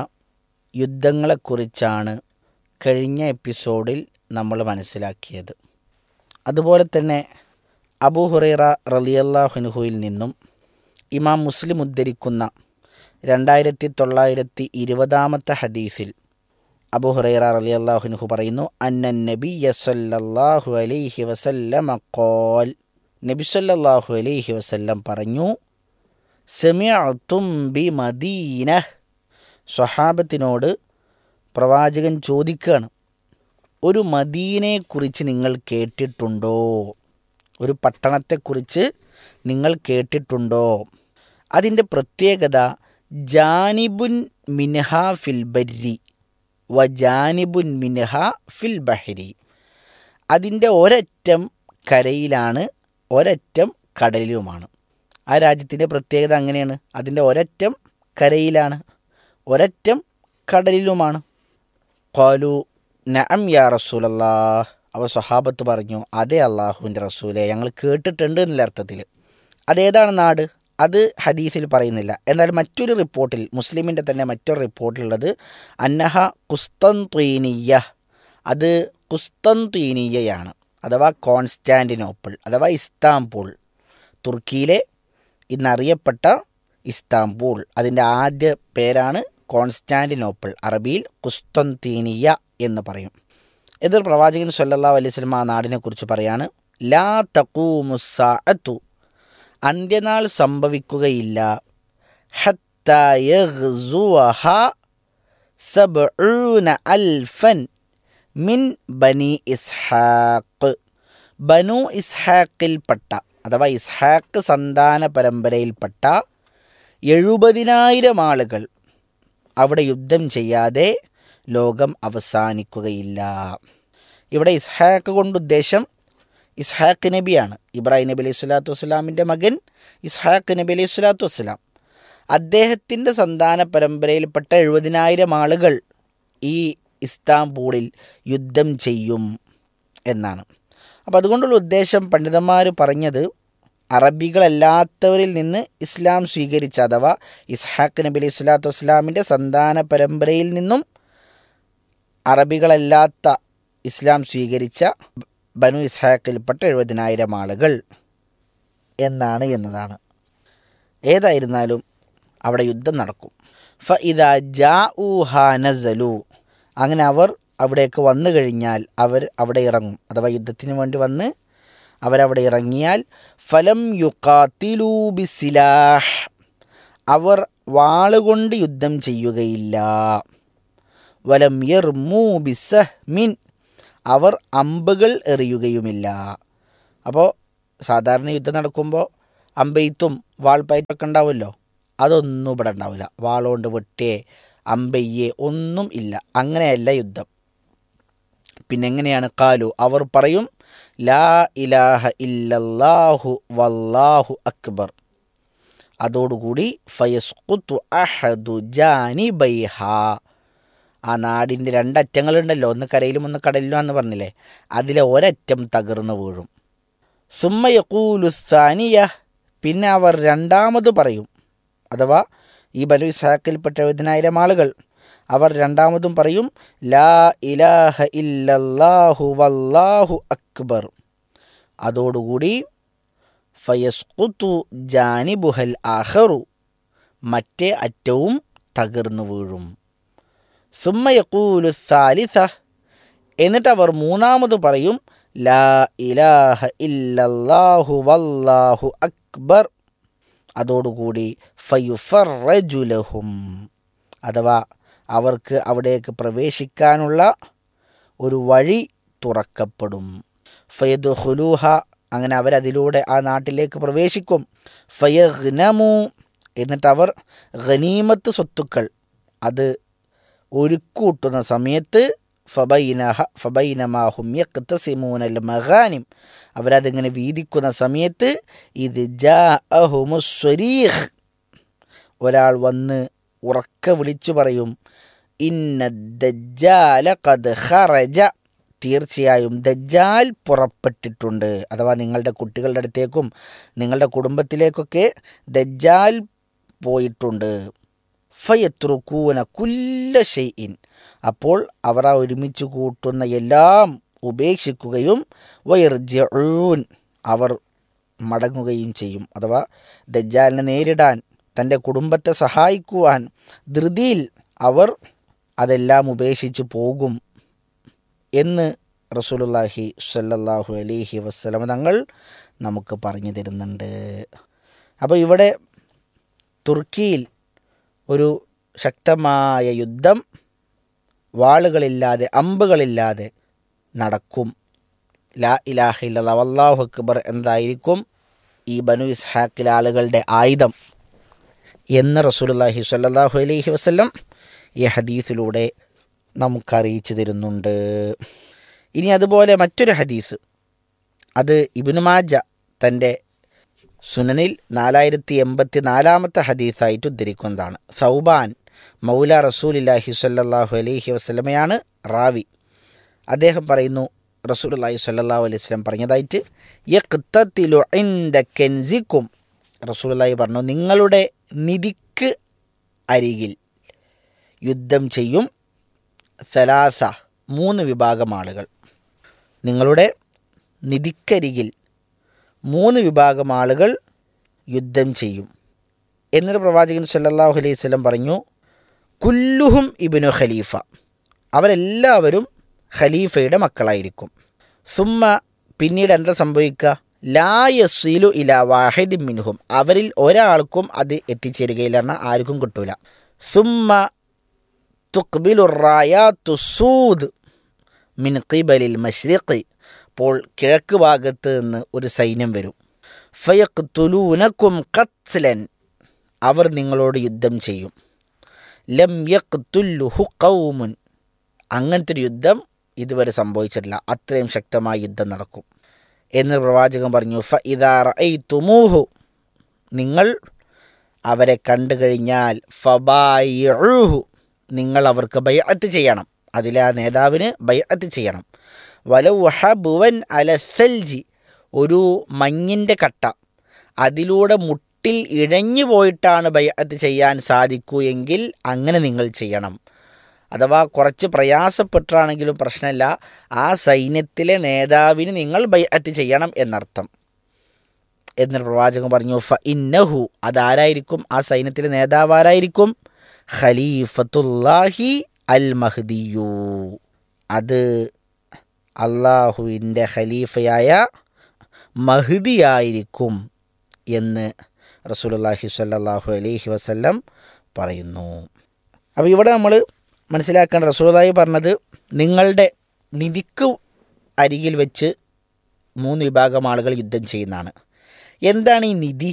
യുദ്ധങ്ങളെക്കുറിച്ചാണ് കഴിഞ്ഞ എപ്പിസോഡിൽ നമ്മൾ മനസ്സിലാക്കിയത് അതുപോലെ തന്നെ അബൂ ഹുറൈറ റലിയല്ലാഹുനുഹുയിൽ നിന്നും ഇമാം മുസ്ലിം ഉദ്ധരിക്കുന്ന രണ്ടായിരത്തി തൊള്ളായിരത്തി ഇരുപതാമത്തെ ഹദീസിൽ അബൂ ഹുറൈറ റലിയല്ലാഹുനുഹു പറയുന്നു അന്നൻ നബി യസല്ലാഹു അലൈഹി വസല്ലമ കോൽ നബി സല്ലല്ലാഹു അലൈഹി വസല്ലം പറഞ്ഞു സെമിഅത്തും ബി മദീന സ്വഹാബത്തിനോട് പ്രവാചകൻ ചോദിക്കുകയാണ് ഒരു മദീനയെക്കുറിച്ച് നിങ്ങൾ കേട്ടിട്ടുണ്ടോ ഒരു പട്ടണത്തെക്കുറിച്ച് നിങ്ങൾ കേട്ടിട്ടുണ്ടോ അതിൻ്റെ പ്രത്യേകത ജാനിബുൻ മിൻഹ ഫിൽ ബരി വ ജാനിബുൻ മിൻഹ ഫിൽ ബഹരി അതിൻ്റെ ഒരറ്റം കരയിലാണ് ഒരറ്റം കടലിലുമാണ് ആ രാജ്യത്തിൻ്റെ പ്രത്യേകത അങ്ങനെയാണ് അതിൻ്റെ ഒരറ്റം കരയിലാണ് ഒരറ്റം കടലിലുമാണ് ഖാലു നഅം യാ റസൂലല്ലാ അവ സ്വഹാബത്ത് പറഞ്ഞു അതേ അള്ളാഹുവിൻ്റെ റസൂലെ ഞങ്ങൾ കേട്ടിട്ടുണ്ട് എന്നുള്ള അർത്ഥത്തിൽ അതേതാണ് നാട് അത് ഹദീസിൽ പറയുന്നില്ല എന്നാൽ മറ്റൊരു റിപ്പോർട്ടിൽ മുസ്ലിമിൻ്റെ തന്നെ മറ്റൊരു റിപ്പോർട്ടിലുള്ളത് അന്നഹ കുസ്തൻത്വീനിയ അത് കുസ്തൻത്വീനിയയാണ് അഥവാ കോൺസ്റ്റാൻറ്റിനോപ്പിൾ അഥവാ ഇസ്താംബൂൾ തുർക്കിയിലെ ഇന്നറിയപ്പെട്ട ഇസ്താംബൂൾ അതിൻ്റെ ആദ്യ പേരാണ് കോൺസ്റ്റാൻറ്റിനോപ്പിൾ അറബിയിൽ കുസ്തന്തീനിയ എന്ന് പറയും ഇതിൽ പ്രവാചകൻ സല്ലല്ലാ അലൈഹി സ്വലം ആ നാടിനെക്കുറിച്ച് പറയാണ് ലാ തക്കൂമുസാഅത്തു അന്ത്യനാൾ സംഭവിക്കുകയില്ല ഹത്തയഗ്സുവഹ സബ്ഊന അൽഫൻ മിൻ ബനി ഇസ്ഹാഖ് ബനു ഇസ്ഹാഖിൽപ്പെട്ട അഥവാ ഇസ്ഹാഖ് സന്താന പരമ്പരയിൽപ്പെട്ട എഴുപതിനായിരം ആളുകൾ അവിടെ യുദ്ധം ചെയ്യാതെ ലോകം അവസാനിക്കുകയില്ല ഇവിടെ ഇസ്ഹാഖ് കൊണ്ട് ഉദ്ദേശം ഇസ്ഹാഖ് നബിയാണ് ഇബ്രാഹിം നബി അലൈഹി സ്വലാത്തു വസ്സലാമിൻ്റെ മകൻ ഇസ്ഹാഖ് നബി അലൈഹി സ്വലാത്തു വസ്സലാം അദ്ദേഹത്തിൻ്റെ സന്താന പരമ്പരയിൽപ്പെട്ട എഴുപതിനായിരം ആളുകൾ ഈ ഇസ്താംബൂളിൽ യുദ്ധം ചെയ്യും എന്നാണ് അപ്പോൾ അതുകൊണ്ടുള്ള ഉദ്ദേശം പണ്ഡിതന്മാർ പറഞ്ഞത് അറബികളല്ലാത്തവരിൽ നിന്ന് ഇസ്ലാം സ്വീകരിച്ച അഥവാ ഇസ്ഹാഖ് നബി അലൈഹി സ്വലാത്തു വസ്സലാമിൻ്റെ സന്താന പരമ്പരയിൽ നിന്നും അറബികളല്ലാത്ത ഇസ്ലാം സ്വീകരിച്ച ബനു ഇസ്ഹാഖിൽപ്പെട്ട എഴുപതിനായിരം ആളുകൾ എന്നാണ് എന്നതാണ് ഏതായിരുന്നാലും അവിടെ യുദ്ധം നടക്കും ഫ ഇതാ ജാ നസലു അങ്ങനെ അവർ അവിടേക്ക് വന്നു കഴിഞ്ഞാൽ അവർ അവിടെ ഇറങ്ങും അഥവാ യുദ്ധത്തിന് വേണ്ടി വന്ന് അവരവിടെ ഇറങ്ങിയാൽ ഫലം യുക്കാത്തിലൂ ബിസിലാഹ് അവർ വാളുകൊണ്ട് യുദ്ധം ചെയ്യുകയില്ല വലം യർമൂ ബിസഹ്മിൻ അവർ അമ്പുകൾ എറിയുകയുമില്ല അപ്പോൾ സാധാരണ യുദ്ധം നടക്കുമ്പോൾ അമ്പെയ്ത്തും വാൾപ്പയറ്റൊക്കെ ഉണ്ടാവുമല്ലോ അതൊന്നും ഇവിടെ ഉണ്ടാവില്ല വാളുകൊണ്ട് വെട്ടേ അമ്പയ്യേ ഒന്നും ഇല്ല അങ്ങനെയല്ല യുദ്ധം പിന്നെ എങ്ങനെയാണ് കാലു അവർ പറയും ലാ ഇലാഹ ഇല്ലല്ലാഹു വല്ലാഹു അക്ബർ അതോടുകൂടി ഫയസ്കുത്തു അഹദു ജാനിബൈഹ ആ നാടിൻ്റെ രണ്ടറ്റങ്ങളുണ്ടല്ലോ ഒന്ന് കരയിലും ഒന്ന് കടലിലും എന്ന് പറഞ്ഞില്ലേ അതിലെ ഒരറ്റം തകർന്നു വീഴും സുമ്മയക്കൂലു സാനിയ പിന്നെ അവർ രണ്ടാമത് പറയും അഥവാ ഈ ബലു ഇസാക്കിൽപ്പെട്ട എഴുപതിനായിരം ആളുകൾ അവർ രണ്ടാമതും പറയും ലാ ഇലാഹ ഇല്ലല്ലാഹു വല്ലാഹു അക്ബർ അതോടുകൂടി ഫയസ്കുത്തു ജാനിബുഹൽ ആഹറു മറ്റേ അറ്റവും തകർന്നു വീഴും സുമ്മയക്കൂലു സാലിസ എന്നിട്ട് അവർ മൂന്നാമത് പറയും ലാ ഇലാഹ ഇല്ലല്ലാഹു വല്ലാഹു അക്ബർ അതോടുകൂടി ഫയുഫറജുലഹും അഥവാ അവർക്ക് അവിടേക്ക് പ്രവേശിക്കാനുള്ള ഒരു വഴി തുറക്കപ്പെടും ഫയദ് ഹുലൂഹ അങ്ങനെ അവരതിലൂടെ ആ നാട്ടിലേക്ക് പ്രവേശിക്കും ഫയഗ്നമു എന്നിട്ട് അവർ ഖനീമത്ത് സ്വത്തുക്കൾ അത് ഒരുക്കൂട്ടുന്ന സമയത്ത് ഫബൈനഹ ഫബൈനമാഹും യക്തസിമൂനൽ മഹാനിം അവരതിങ്ങനെ വീതിക്കുന്ന സമയത്ത് ഇത് ജാ അഹുമുസ്വരീഖ് ഒരാൾ വന്ന് ഉറക്കെ വിളിച്ചു പറയും ഇന്ന ദജ്ജാല കത് ഖറജ തീർച്ചയായും ദജ്ജാൽ പുറപ്പെട്ടിട്ടുണ്ട് അഥവാ നിങ്ങളുടെ കുട്ടികളുടെ അടുത്തേക്കും നിങ്ങളുടെ കുടുംബത്തിലേക്കൊക്കെ ദജ്ജാൽ പോയിട്ടുണ്ട് ഫയത്രുക്കൂന കുല്ല ഷെയ്ഇൻ അപ്പോൾ അവർ ആ ഒരുമിച്ച് കൂട്ടുന്ന എല്ലാം ഉപേക്ഷിക്കുകയും വയർജൂൻ അവർ മടങ്ങുകയും ചെയ്യും അഥവാ ദജ്ജാലിനെ നേരിടാൻ തൻ്റെ കുടുംബത്തെ സഹായിക്കുവാൻ ധൃതിയിൽ അവർ അതെല്ലാം ഉപേക്ഷിച്ച് പോകും എന്ന് റസൂലുള്ളാഹി സ്വല്ലല്ലാഹു അലൈഹി വസ്ലമ തങ്ങൾ നമുക്ക് പറഞ്ഞു തരുന്നുണ്ട് അപ്പോൾ ഇവിടെ തുർക്കിയിൽ ഒരു ശക്തമായ യുദ്ധം വാളുകളില്ലാതെ അമ്പുകളില്ലാതെ നടക്കും ലാ ഇലാഹ ഇല്ല വല്ലാഹു അക്ബർ എന്നതായിരിക്കും ഈ ബനു ഇസ്ഹാക്കിലെ ആളുകളുടെ ആയുധം എന്ന് റസൂലുള്ളാഹി സ്വല്ലല്ലാഹു അലൈഹി വസല്ലം ഈ ഹദീസിലൂടെ നമുക്കറിയിച്ചു തരുന്നുണ്ട് ഇനി അതുപോലെ മറ്റൊരു ഹദീസ് അത് ഇബ്നു മാജ തൻ്റെ സുനനിൽ നാലായിരത്തി എൺപത്തി നാലാമത്തെ ഹദീസായിട്ട് ഉദ്ധരിക്കുന്നതാണ് സൗബാൻ മൗല റസൂലില്ലാഹി സ്വല്ലല്ലാഹു അലൈഹി വസ്ലമയാണ് റാവി അദ്ദേഹം പറയുന്നു റസൂൽ അള്ളാഹി സ്വല്ലല്ലാഹു അലൈഹി വസ്ലം പറഞ്ഞതായിട്ട് യഖ്തത്തിലു ഇൻദ കെൻസിക്കും റസൂൽ അള്ളാഹി പറഞ്ഞു നിങ്ങളുടെ നിധിക്ക് അരികിൽ യുദ്ധം ചെയ്യും സലാസ മൂന്ന് വിഭാഗം ആളുകൾ നിങ്ങളുടെ നിധിക്കരികിൽ മൂന്ന് വിഭാഗം ആളുകൾ യുദ്ധം ചെയ്യും എന്നിട്ട് പ്രവാചകൻ സല്ലല്ലാഹു അലൈഹി സ്വലം പറഞ്ഞു കുല്ലുഹും ഇബിനു ഖലീഫ അവരെല്ലാവരും ഖലീഫയുടെ മക്കളായിരിക്കും സുമ്മ പിന്നീട് എന്താ സംഭവിക്കുക ലാ യസീലു ഇല വാഹിദ് മിൻഹും അവരിൽ ഒരാൾക്കും അത് എത്തിച്ചേരുകയില്ല പറഞ്ഞാൽ ആർക്കും കിട്ടൂല സുമ്മ തുക്ബിലുറായാത്തു സൂദ് മിൻ ഖിബലിൽ മഷ്രിഖി അപ്പോൾ കിഴക്ക് ഭാഗത്ത് നിന്ന് ഒരു സൈന്യം വരും ഫയക് തുലൂനക്കും കത്ലൻ അവർ നിങ്ങളോട് യുദ്ധം ചെയ്യും ലം യക് തുല്ലുഹു കൗമുൻ അങ്ങനത്തെ ഒരു യുദ്ധം ഇതുവരെ സംഭവിച്ചിട്ടില്ല അത്രയും ശക്തമായ യുദ്ധം നടക്കും എന്ന് പ്രവാചകൻ പറഞ്ഞു ഫ ഇതാർ ഐ തുമൂഹു നിങ്ങൾ അവരെ കണ്ടു കഴിഞ്ഞാൽ ഫബായുഹു നിങ്ങൾ അവർക്ക് ബൈഅത്ത് ചെയ്യണം അതിലെ ആ നേതാവിന് ബൈഅത്ത് ചെയ്യണം വലൗ ഹബുവൻ അലസൽജി ഒരു മഞ്ഞിൻ്റെ കട്ട അതിലൂടെ മുട്ടിൽ ഇഴഞ്ഞു പോയിട്ടാണ് ബൈഅത്ത് ചെയ്യാൻ സാധിക്കൂ എങ്കിൽ അങ്ങനെ നിങ്ങൾ ചെയ്യണം അഥവാ കുറച്ച് പ്രയാസപ്പെട്ടാണെങ്കിലും പ്രശ്നമില്ല ആ സൈന്യത്തിലെ നേതാവിന് നിങ്ങൾ ബൈഅത്ത് ചെയ്യണം എന്നർത്ഥം എന്ന് പ്രവാചകൻ പറഞ്ഞു ഫ ഇന്നഹു അതാരായിരിക്കും ആ സൈന്യത്തിലെ നേതാവ് ആരായിരിക്കും ഖലീഫത്തുല്ലാഹി അൽ മഹ്ദിയു അത് അള്ളാഹുവിൻ്റെ ഖലീഫയായ മഹ്ദിയായിരിക്കും എന്ന് റസൂലുള്ളാഹി സ്വല്ലല്ലാഹു അലൈഹി വസല്ലം പറയുന്നു അപ്പോൾ ഇവിടെ നമ്മൾ മനസ്സിലാക്കേണ്ട റസൂലായി പറഞ്ഞത് നിങ്ങളുടെ നിധിക്ക് അരികിൽ വെച്ച് മൂന്ന് വിഭാഗം ആളുകൾ യുദ്ധം ചെയ്യുന്നതാണ് എന്താണ് ഈ നിധി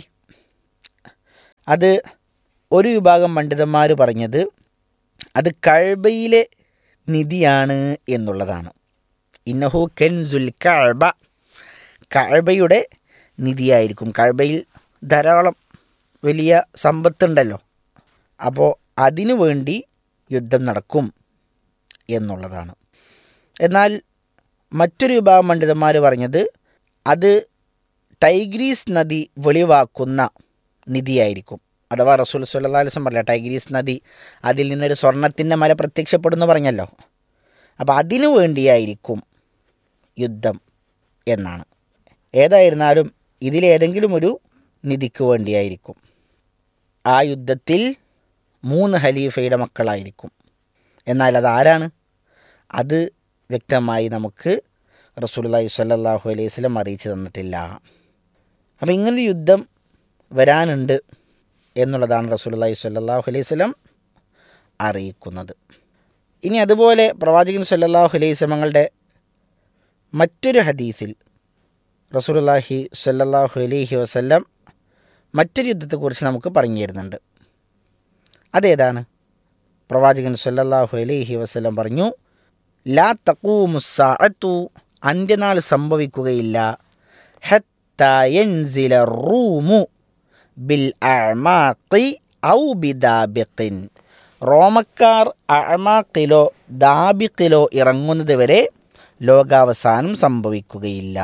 അത് ഒരു വിഭാഗം പണ്ഡിതന്മാർ പറഞ്ഞത് അത് കഴബയിലെ നിധിയാണ് എന്നുള്ളതാണ് ഇന്നഹു കെൻസുൽ കഴബ കഴബയുടെ നിധിയായിരിക്കും കഴബയിൽ ധാരാളം വലിയ സമ്പത്തുണ്ടല്ലോ അപ്പോൾ അതിനു വേണ്ടി യുദ്ധം നടക്കും എന്നുള്ളതാണ് എന്നാൽ മറ്റൊരു വിഭാഗം പണ്ഡിതന്മാർ പറഞ്ഞത് അത് ടൈഗ്രീസ് നദി വെളിവാക്കുന്ന നിധിയായിരിക്കും അഥവാ റസൂൽ സല്ലാ അലിസ്ലം പറഞ്ഞില്ല ടൈഗ്രീസ് നദി അതിൽ നിന്നൊരു സ്വർണത്തിൻ്റെ മല പ്രത്യക്ഷപ്പെടുന്നു പറഞ്ഞല്ലോ അപ്പോൾ അതിനു വേണ്ടിയായിരിക്കും യുദ്ധം എന്നാണ് ഏതായിരുന്നാലും ഇതിലേതെങ്കിലും ഒരു നിധിക്ക് വേണ്ടിയായിരിക്കും ആ യുദ്ധത്തിൽ മൂന്ന് ഖലീഫയുടെ മക്കളായിരിക്കും എന്നാൽ അതാരാണ് അത് വ്യക്തമായി നമുക്ക് റസൂലുള്ളാഹി സ്വല്ലല്ലാഹു അലൈഹി വസല്ലം അറിയിച്ചു തന്നിട്ടില്ല അപ്പോൾ ഇങ്ങനൊരു യുദ്ധം വരാനുണ്ട് എന്നുള്ളതാണ് റസൂലുള്ളാഹി സ്വല്ലല്ലാഹു അലൈഹി വസല്ലം അറിയിക്കുന്നത് ഇനി അതുപോലെ പ്രവാചകൻ സല്ലല്ലാഹു അലൈഹി വസല്ലമങ്ങളുടെ മറ്റൊരു ഹദീസിൽ റസൂലുള്ളാഹി സല്ലല്ലാഹു അലൈഹി വസല്ലം മറ്റൊരു യുദ്ധത്തെക്കുറിച്ച് നമുക്ക് പറഞ്ഞു തരുന്നുണ്ട് അതേതാണ് പ്രവാചകൻ സല്ലല്ലാഹു അലൈഹി വസല്ലം പറഞ്ഞു ലാ തഖൂമുസ്സാഅത്തു അന്ത്യനാൾ സംഭവിക്കുകയില്ല ഹത്താ യൻസില റൂമു ബിൽ അഅമാഖി ഔ ബിദാബിഖിൻ റോമക്കാർ അഅമാഖിലോ ദാബിഖിലോ ഇറങ്ങുന്നത് വരെ ലോകാവസാനം സംഭവിക്കുകയില്ല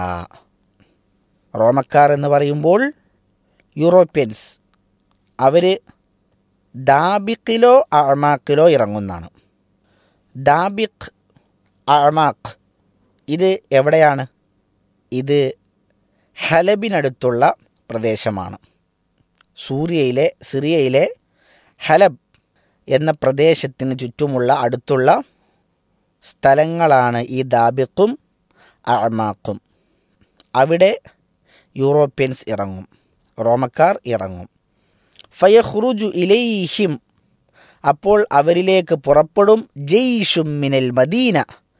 റോമക്കാർ എന്ന് പറയുമ്പോൾ യൂറോപ്യൻസ് അവർ ഡാബിക്കിലോ അമാക്കിലോ ഇറങ്ങുന്നതാണ് ഡാബിഖ് അമാഖ് ഇത് എവിടെയാണ് ഇത് ഹലബിനടുത്തുള്ള പ്രദേശമാണ് സൂര്യയിലെ സിറിയയിലെ ഹലബ് എന്ന പ്രദേശത്തിന് ചുറ്റുമുള്ള അടുത്തുള്ള സ്ഥലങ്ങളാണ് ഈ ദാബിഖും അമാക്കും അവിടെ യൂറോപ്യൻസ് ഇറങ്ങും റോമക്കാർ ഇറങ്ങും ഫയഹ്റുജു ഇലൈഹിം അപ്പോൾ അവരിലേക്ക് പുറപ്പെടും ജെയ്ഷും മിനൽ മദീന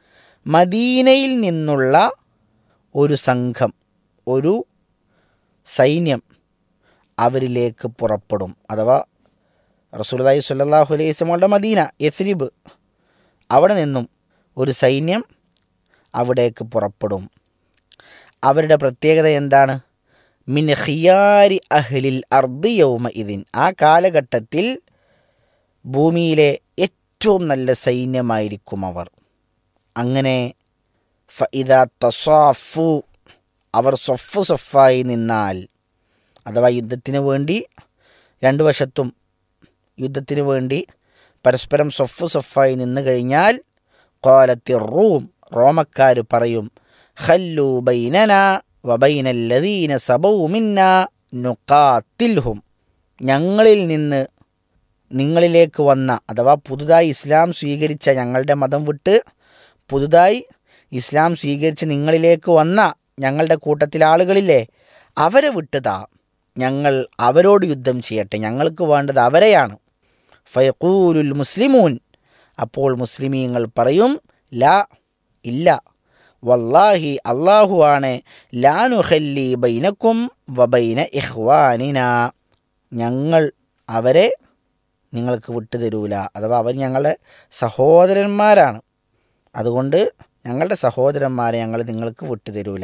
മദീനയിൽ നിന്നുള്ള ഒരു സംഘം ഒരു സൈന്യം അവരിലേക്ക് പുറപ്പെടും അഥവാ റസൂലുള്ളാഹി സ്വല്ലല്ലാഹു അലൈഹി വസല്ലമയുടെ മദീന യസ്രിബ് അവിടെ നിന്നും ഒരു സൈന്യം അവിടേക്ക് പുറപ്പെടും അവരുടെ പ്രത്യേകത എന്താണ് മിൻ ഖിയാരി അഹ്ലിൽ അർദി യൗമ ഇതിൻ ആ കാലഘട്ടത്തിൽ ഭൂമിയിലെ ഏറ്റവും നല്ല സൈന്യമായിരിക്കും അവർ അങ്ങനെ ഫഇദ തസാഫു അവർ സൊഫ് സൊഫായി നിന്നാൽ അഥവാ യുദ്ധത്തിന് വേണ്ടി രണ്ടു വശത്തും യുദ്ധത്തിന് വേണ്ടി പരസ്പരം സൊഫ് സൊഫായി നിന്ന് കഴിഞ്ഞാൽ കോലത്തി റൂം റോമക്കാർ പറയും ഖല്ലു ബൈനന വബൈനല്ലദീന സബൗ മിന്ന നുക്കാത്തിൽഹും ഞങ്ങളിൽ നിന്ന് നിങ്ങളിലേക്ക് വന്ന അഥവാ പുതുതായി ഇസ്ലാം സ്വീകരിച്ച ഞങ്ങളുടെ മതം വിട്ട് പുതുതായി ഇസ്ലാം സ്വീകരിച്ച് നിങ്ങളിലേക്ക് വന്ന ഞങ്ങളുടെ കൂട്ടത്തിലെ ആളുകളില്ലേ അവരെ വിട്ടുതാ ഞങ്ങൾ അവരോട് യുദ്ധം ചെയ്യട്ടെ ഞങ്ങൾക്ക് വേണ്ടത് അവരെയാണ് ഫയക്കൂലുൽ മുസ്ലിമൂൻ അപ്പോൾ മുസ്ലിമീങ്ങൾ പറയും ലാ ഇല്ല വല്ലാഹി അള്ളാഹു ആണ് ലാനുഹല്ലി ബൈനക്കും വബൈന ഇഹ്വാനിന ഞങ്ങൾ അവരെ നിങ്ങൾക്ക് വിട്ടുതരൂല അഥവാ അവർ ഞങ്ങളുടെ സഹോദരന്മാരാണ് അതുകൊണ്ട് ഞങ്ങളുടെ സഹോദരന്മാരെ ഞങ്ങൾ നിങ്ങൾക്ക് വിട്ടുതരൂല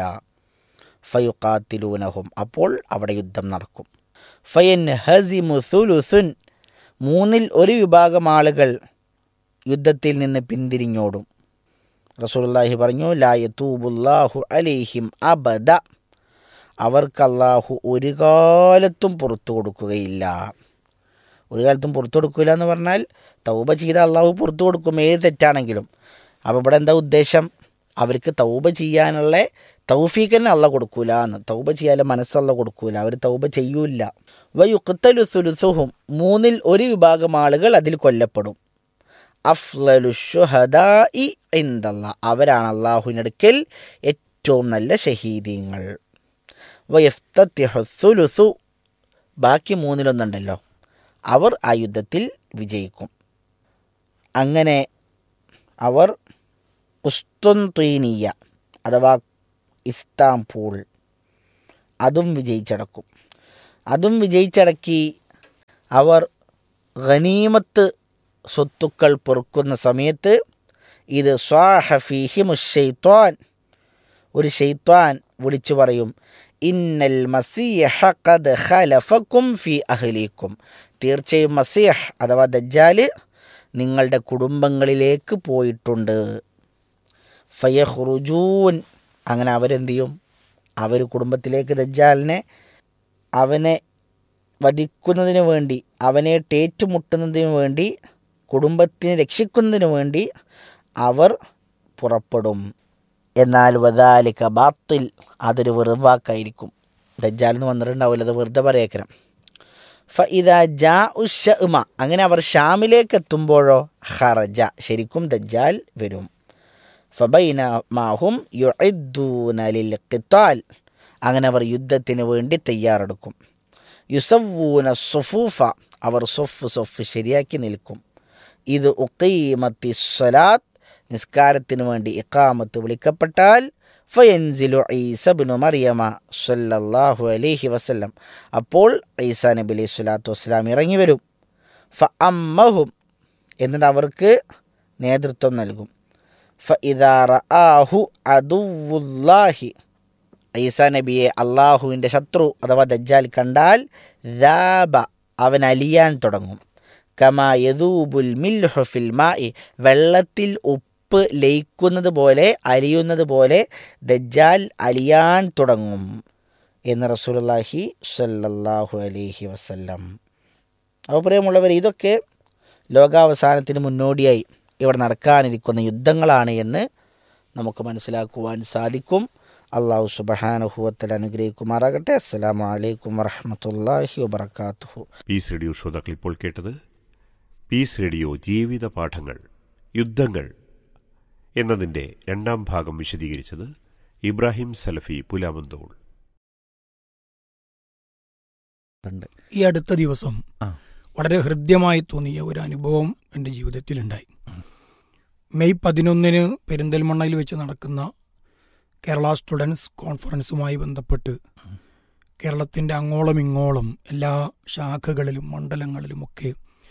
ഫയുക്കാത്തിലൂനഹും അപ്പോൾ അവിടെ യുദ്ധം നടക്കും ഫയൻ ഹസിമു സുലുസുൻ മൂന്നിൽ ഒരു വിഭാഗം ആളുകൾ യുദ്ധത്തിൽ നിന്ന് പിന്തിരിഞ്ഞോടും റസൂലുള്ളാഹി പറഞ്ഞു ലായത്തൂബുല്ലാഹു അലൈഹിം അബദ അവർക്ക് അള്ളാഹു ഒരു കാലത്തും പുറത്തു കൊടുക്കുകയില്ല ഒരു കാലത്തും പുറത്തു കൊടുക്കില്ല എന്ന് പറഞ്ഞാൽ തൗബ ചെയ്ത അള്ളാഹു പുറത്തു കൊടുക്കും ഏത് തെറ്റാണെങ്കിലും അപ്പോൾ ഇവിടെ എന്താ ഉദ്ദേശം അവർക്ക് തൗബ ചെയ്യാനുള്ള തൗഫീഖിനെ അള്ള കൊടുക്കൂല എന്ന് തൗബ ചെയ്യാനുള്ള മനസ്സല്ല കൊടുക്കൂല അവർ തൗബ ചെയ്യൂല വയുക്തലു സുലുസുഹും മൂന്നിൽ ഒരു വിഭാഗം ആളുകൾ അതിൽ കൊല്ലപ്പെടും അഫ്ലലു ഷുഹദാഇ ഇന്ദല്ല അവരാണ് അള്ളാഹുവിനടുക്കൽ ഏറ്റവും നല്ല ഷഹീദീങ്ങൾ വയഫ്തത്തിഹുസുലുസു ബാക്കി മൂന്നിലൊന്നുണ്ടല്ലോ അവർ ആ യുദ്ധത്തിൽ വിജയിക്കും അങ്ങനെ അവർ കുസ്തുൻത്വീനീയ അഥവാ ഇസ്താംപൂൾ അതും വിജയിച്ചടക്കും അതും വിജയിച്ചടക്കി അവർ ഖനീമത്ത് സ്വത്തുക്കൾ പൊറുക്കുന്ന സമയത്ത് ഇത് സ്വാഹഫിഹിമുഷെയ്ത്വാൻ ഒരു ഷെയ്ത്വാൻ വിളിച്ചു പറയും ഇന്നൽ മസീഹ ഖദ് ഖലഫക്കും ഫി അഹ്ലീക്കും തീർച്ചയായും മസീഹ് അഥവാ ദജ്ജാല് നിങ്ങളുടെ കുടുംബങ്ങളിലേക്ക് പോയിട്ടുണ്ട് ഫയഹ്റുജൂൻ അങ്ങനെ അവരെന്ത് ചെയ്യും അവർ കുടുംബത്തിലേക്ക് ദജ്ജാലിനെ അവനെ വധിക്കുന്നതിന് വേണ്ടി അവനെ ടേറ്റുമുട്ടുന്നതിന് വേണ്ടി കുടുംബത്തിനെ രക്ഷിക്കുന്നതിന് വേണ്ടി അവർ പുറപ്പെടും എന്നാൽ വദാലിക്ക ബാത്തിൽ അതൊരു വെറുവാക്കായിരിക്കും ദജ്ജാൽ എന്ന് വന്നിട്ടുണ്ടാവില്ല അത് വെറുതെ പറയേക്കണം ഫ ഇതാ ജാ ഉഷമ അങ്ങനെ അവർ ഷാമിലേക്ക് എത്തുമ്പോഴോ ഹറജ ശരിക്കും ദജ്ജാൽ വരും ഫബൈന മാഹും യുഇദ്ദൂന ലിൽ ഖിത്താൽ അങ്ങനെ അവർ യുദ്ധത്തിന് വേണ്ടി തയ്യാറെടുക്കും യുസവൂന സുഫൂഫ അവർ സൊഫ് സൊഫ് ശരിയാക്കി നിൽക്കും ഇത് ഉക്കീമത്തി സ്വലാത്ത് നിസ്കാരത്തിന് വേണ്ടി ഇക്കാമത്ത് വിളിക്കപ്പെട്ടാൽ ഫയൻസിലു ഈസബിനു മറിയമ സല്ലല്ലാഹു അലൈഹി വസല്ലം അപ്പോൾ ഈസാ നബി അലൈഹി സ്വലാത്തു വസ്സലാം ഇറങ്ങി വരും ഫ അമ്മഹും എന്നിട്ട് അവർക്ക് നേതൃത്വം നൽകും ഫ ഇദാറ ആഹു അദുവുല്ലാഹി ഈസാ നബിയെ അള്ളാഹുവിൻ്റെ ശത്രു അഥവാ ദജ്ജാൽ കണ്ടാൽ ദാബ അവൻ അലിയാൻ തുടങ്ങും കമാ യദൂബുൽ മിൽഹു ഫിൽ മായി വെള്ളത്തിൽ ഉപ്പ് ലയിക്കുന്നത് പോലെ അലിയുന്നത് പോലെ ദജ്ജാൽ അലിയാൻ തുടങ്ങും എന്ന് റസൂലുള്ളാഹി സല്ലല്ലാഹു അലൈഹി വസല്ലം അപ്പോൾ പ്രിയമുള്ളവർ ഇതൊക്കെ ലോകാവസാനത്തിന് മുന്നോടിയായി ഇവിടെ നടക്കാനിരിക്കുന്ന യുദ്ധങ്ങളാണ് എന്ന് നമുക്ക് മനസ്സിലാക്കുവാൻ സാധിക്കും അള്ളാഹു സുബഹാനുഹുവത്തിൽ അനുഗ്രഹിക്കുമാറാകട്ടെ അസ്സലാമു അലൈക്കും വറഹമത്തല്ലാഹി വബർക്കാത്തുഹു പീസ് റേഡിയോ ശ്രോതാക്കൾ ഇപ്പോൾ കേട്ടത് പീസ് റേഡിയോ ജീവിത പാഠങ്ങൾ യുദ്ധങ്ങൾ എന്നതിൻ്റെ രണ്ടാം ഭാഗം വിശദീകരിച്ചത് ഇബ്രാഹിം സലഫി പുലാമന്തോൾ ഈ അടുത്ത ദിവസം വളരെ ഹൃദ്യമായി തോന്നിയ ഒരു അനുഭവം എൻ്റെ ജീവിതത്തിലുണ്ടായി മെയ് പതിനൊന്നിന് പെരിന്തൽമണ്ണയിൽ വെച്ച് നടക്കുന്ന കേരള സ്റ്റുഡൻസ് കോൺഫറൻസുമായി ബന്ധപ്പെട്ട് കേരളത്തിൻ്റെ അങ്ങോളം ഇങ്ങോളം എല്ലാ ശാഖകളിലും മണ്ഡലങ്ങളിലുമൊക്കെ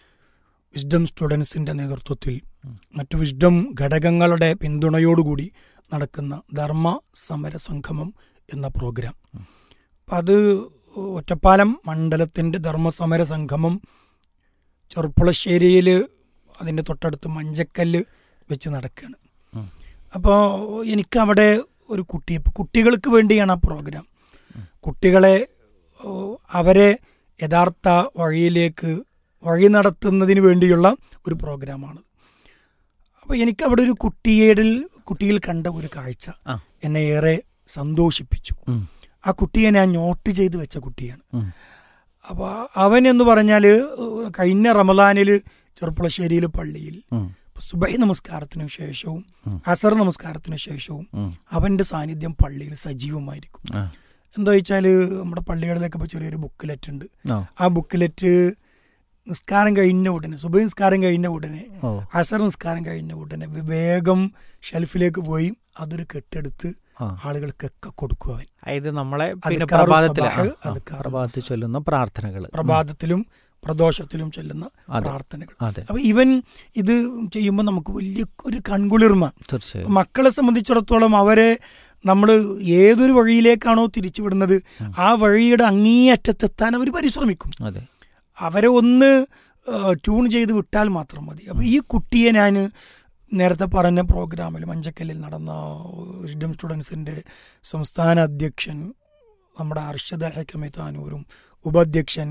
വിസ്ഡം സ്റ്റുഡൻസിൻ്റെ നേതൃത്വത്തിൽ മറ്റു വിസ്ഡം ഘടകങ്ങളുടെ പിന്തുണയോടുകൂടി നടക്കുന്ന ധർമ്മ സമര സംഗമം എന്ന പ്രോഗ്രാം അപ്പം അത് ഒറ്റപ്പാലം മണ്ഡലത്തിൻ്റെ ധർമ്മസമര സംഗമം ചെറുപ്പുളശ്ശേരിയിൽ അതിൻ്റെ തൊട്ടടുത്ത് മഞ്ചക്കല്ല് വെച്ച് നടക്കുകയാണ് അപ്പോൾ എനിക്കവിടെ ഒരു കുട്ടി ഇപ്പോൾ കുട്ടികൾക്ക് വേണ്ടിയാണ് ആ പ്രോഗ്രാം കുട്ടികളെ ഓ, അവരെ യഥാർത്ഥ വഴിയിലേക്ക് വഴി നടത്തുന്നതിന് വേണ്ടിയുള്ള ഒരു പ്രോഗ്രാമാണ് അപ്പോൾ എനിക്ക് അവിടെ ഒരു കുട്ടിയേടിൽ കുട്ടിയിൽ കണ്ട ഒരു കാഴ്ച എന്നെ ഏറെ സന്തോഷിപ്പിച്ചു ആ കുട്ടിയെ ഞാൻ നോട്ട് ചെയ്ത് വെച്ച കുട്ടിയാണ് അപ്പോൾ അവൻ എന്ന് പറഞ്ഞാൽ കഴിഞ്ഞ റമദാനിൽ ചെറുപ്പുളശ്ശേരിയിൽ പള്ളിയിൽ സുബൈ നമസ്കാരത്തിന് ശേഷവും അസർ നമസ്കാരത്തിന് ശേഷവും അവന്റെ സാന്നിധ്യം പള്ളിയിൽ സജീവമായിരിക്കും എന്താ വെച്ചാൽ നമ്മുടെ പള്ളികളിലൊക്കെ ഇപ്പോൾ ചെറിയൊരു ബുക്കിലെറ്റ് ഉണ്ട് ആ. ആ ബുക്കിലെറ്റ് നിസ്കാരം കഴിഞ്ഞ ഉടനെ സുബൈ നിസ്കാരം കഴിഞ്ഞ ഉടനെ ഓ. അസർ നിസ്കാരം കഴിഞ്ഞ ഉടനെ വേഗം ഷെൽഫിലേക്ക് പോയി അതൊരു കെട്ടെടുത്ത് ആ. ആളുകൾക്കൊക്കെ കൊടുക്കും അവൻ അതായത് നമ്മളെ പിന്നെ അദ്കാറു പ്രഭാതത്തിൽ സബാഹ്, ആ, അദ്കാറു പ്രഭാതത്തിൽ ചൊല്ലുന്ന പ്രാർത്ഥനകൾ പ്രഭാതത്തിലും പ്രദോഷത്തിലും ചെല്ലുന്ന അതെ. പ്രാർത്ഥനകൾ അതെ. അപ്പൊ ഇവൻ ഇത് ചെയ്യുമ്പോൾ നമുക്ക് വലിയ ഒരു കൺകുളിർമ തീർച്ചയായും മക്കളെ സംബന്ധിച്ചിടത്തോളം അവരെ നമ്മൾ ഏതൊരു വഴിയിലേക്കാണോ തിരിച്ചുവിടുന്നത് ആ വഴിയുടെ അങ്ങേയറ്റത്തെത്താൻ അവർ പരിശ്രമിക്കും അതെ അവരെ ഒന്ന് ആ, ട്യൂൺ ചെയ്ത് വിട്ടാൽ മാത്രം മതി അപ്പോൾ ഈ കുട്ടിയെ ഞാൻ നേരത്തെ പറഞ്ഞ പ്രോഗ്രാമിൽ മഞ്ചക്കല്ലിൽ നടന്ന വിസ്ഡം സ്റ്റുഡൻസിൻ്റെ സംസ്ഥാന അധ്യക്ഷൻ നമ്മുടെ അർഷദ് ഹക്കമി താനൂരും ഉപാധ്യക്ഷൻ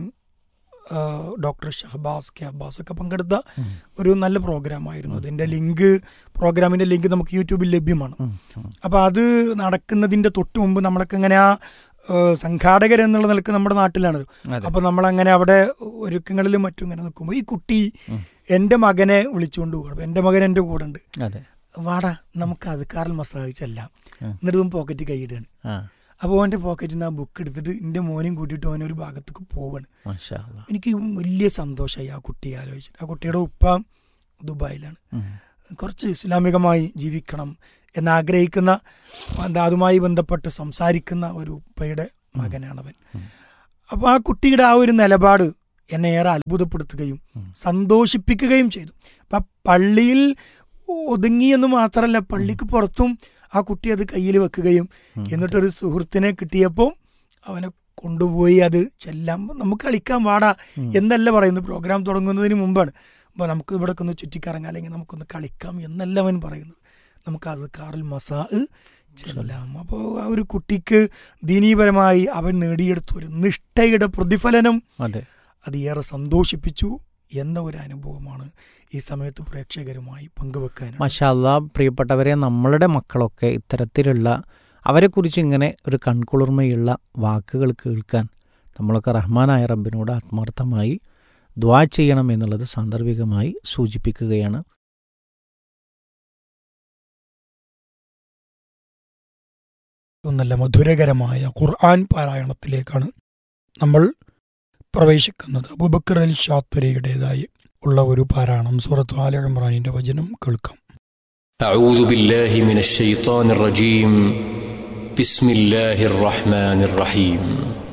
ആ, ഡോക്ടർ ഷഹബാസ് കെ അബ്ബാസ് ഒക്കെ പങ്കെടുത്ത ഒരു നല്ല പ്രോഗ്രാമായിരുന്നു അതിൻ്റെ ലിങ്ക് പ്രോഗ്രാമിൻ്റെ ലിങ്ക് നമുക്ക് യൂട്യൂബിൽ ലഭ്യമാണ് അപ്പോൾ അത് നടക്കുന്നതിൻ്റെ തൊട്ട് മുമ്പ് നമ്മളൊക്കെ ഇങ്ങനെ ആ ഏഹ്, സംഘാടകർ എന്നുള്ള നിലക്ക് നമ്മുടെ നാട്ടിലാണ് അതെ. അപ്പോൾ നമ്മളങ്ങനെ അവിടെ ഒരുക്കങ്ങളിലും മറ്റും ഇങ്ങനെ നിൽക്കുമ്പോൾ ഈ കുട്ടി എൻ്റെ മകനെ വിളിച്ചുകൊണ്ട് പോകും എൻ്റെ മകൻ എൻ്റെ കൂടെ ഉണ്ട് അതെ വാടാ നമുക്ക് അതുക്കാറിൽ മസാജ് ചെല്ലാം എന്നിട്ട് പോക്കറ്റ് കൈയിടുകയാണ് ആ അപ്പോൾ അവൻ്റെ പോക്കറ്റിൽ നിന്ന് ആ ബുക്ക് എടുത്തിട്ട് എൻ്റെ മോനെയും കൂട്ടിയിട്ട് അവൻ ഒരു ഭാഗത്തേക്ക് പോവാണ് മാഷാ അല്ലാ. എനിക്ക് വലിയ സന്തോഷമായി ആ കുട്ടിയെ ആലോചിച്ചിട്ട് ആ കുട്ടിയുടെ ഉപ്പ ദുബായിലാണ് കുറച്ച് ഇസ്ലാമികമായി ജീവിക്കണം എന്നാഗ്രഹിക്കുന്ന എന്താ അതുമായി ബന്ധപ്പെട്ട് സംസാരിക്കുന്ന ഒരു ഉപ്പയുടെ മകനാണവൻ അപ്പോൾ ആ കുട്ടിയുടെ ആ ഒരു നിലപാട് എന്നെ ഏറെ അത്ഭുതപ്പെടുത്തുകയും സന്തോഷിപ്പിക്കുകയും ചെയ്തു അപ്പം ആ പള്ളിയിൽ ഒതുങ്ങി എന്ന് മാത്രമല്ല പള്ളിക്ക് പുറത്തും ആ കുട്ടി അത് കയ്യിൽ വെക്കുകയും എന്നിട്ടൊരു സുഹൃത്തിനെ കിട്ടിയപ്പോൾ അവനെ കൊണ്ടുപോയി അത് ചെല്ലാം നമുക്ക് കളിക്കാൻ വാടാ എന്നല്ല പറയുന്നത് പ്രോഗ്രാം തുടങ്ങുന്നതിന് മുമ്പാണ് അപ്പോൾ നമുക്ക് ഇവിടെ ഒന്ന് ചുറ്റിക്കറങ്ങാം അല്ലെങ്കിൽ നമുക്കൊന്ന് കളിക്കാം എന്നല്ല അവൻ പറയുന്നത് നമുക്ക് അത് കാറിൽ മസാ ചെല്ലാം അപ്പോൾ ആ ഒരു കുട്ടിക്ക് ദീനീപരമായി അവൻ നേടിയെടുത്ത ഒരു നിഷ്ഠയുടെ പ്രതിഫലനം അതെ അത് ഏറെ സന്തോഷിപ്പിച്ചു എന്ന ഒരു അനുഭവമാണ് ഈ സമയത്ത് പ്രേക്ഷകരുമായി പങ്കുവെക്കാൻ മഷാല്ല പ്രിയപ്പെട്ടവരെ നമ്മളുടെ മക്കളൊക്കെ ഇത്തരത്തിലുള്ള അവരെക്കുറിച്ച് ഇങ്ങനെ ഒരു കൺകുളിർമയുള്ള വാക്കുകൾ കേൾക്കാൻ നമ്മളൊക്കെ റഹ്മാനായ റബ്ബിനോട് ആത്മാർത്ഥമായി ദ്വാ ചെയ്യണം എന്നുള്ളത് സാന്ദർഭികമായി സൂചിപ്പിക്കുകയാണ് നല്ല മധുരകരമായ ഖുർആൻ പാരായണത്തിലേക്കാണ് നമ്മൾ പ്രവേശിക്കുന്നത് അബൂബക്കർ അൽ ഷാത്തുരയുടേതായി ഉള്ള ഒരു പാരായണം സൂറത്ത് ആല ഇമ്രാനിന്റെ വചനം കേൾക്കാം أعوذ بالله من الشيطان الرجيم بسم الله الرحمن الرحيم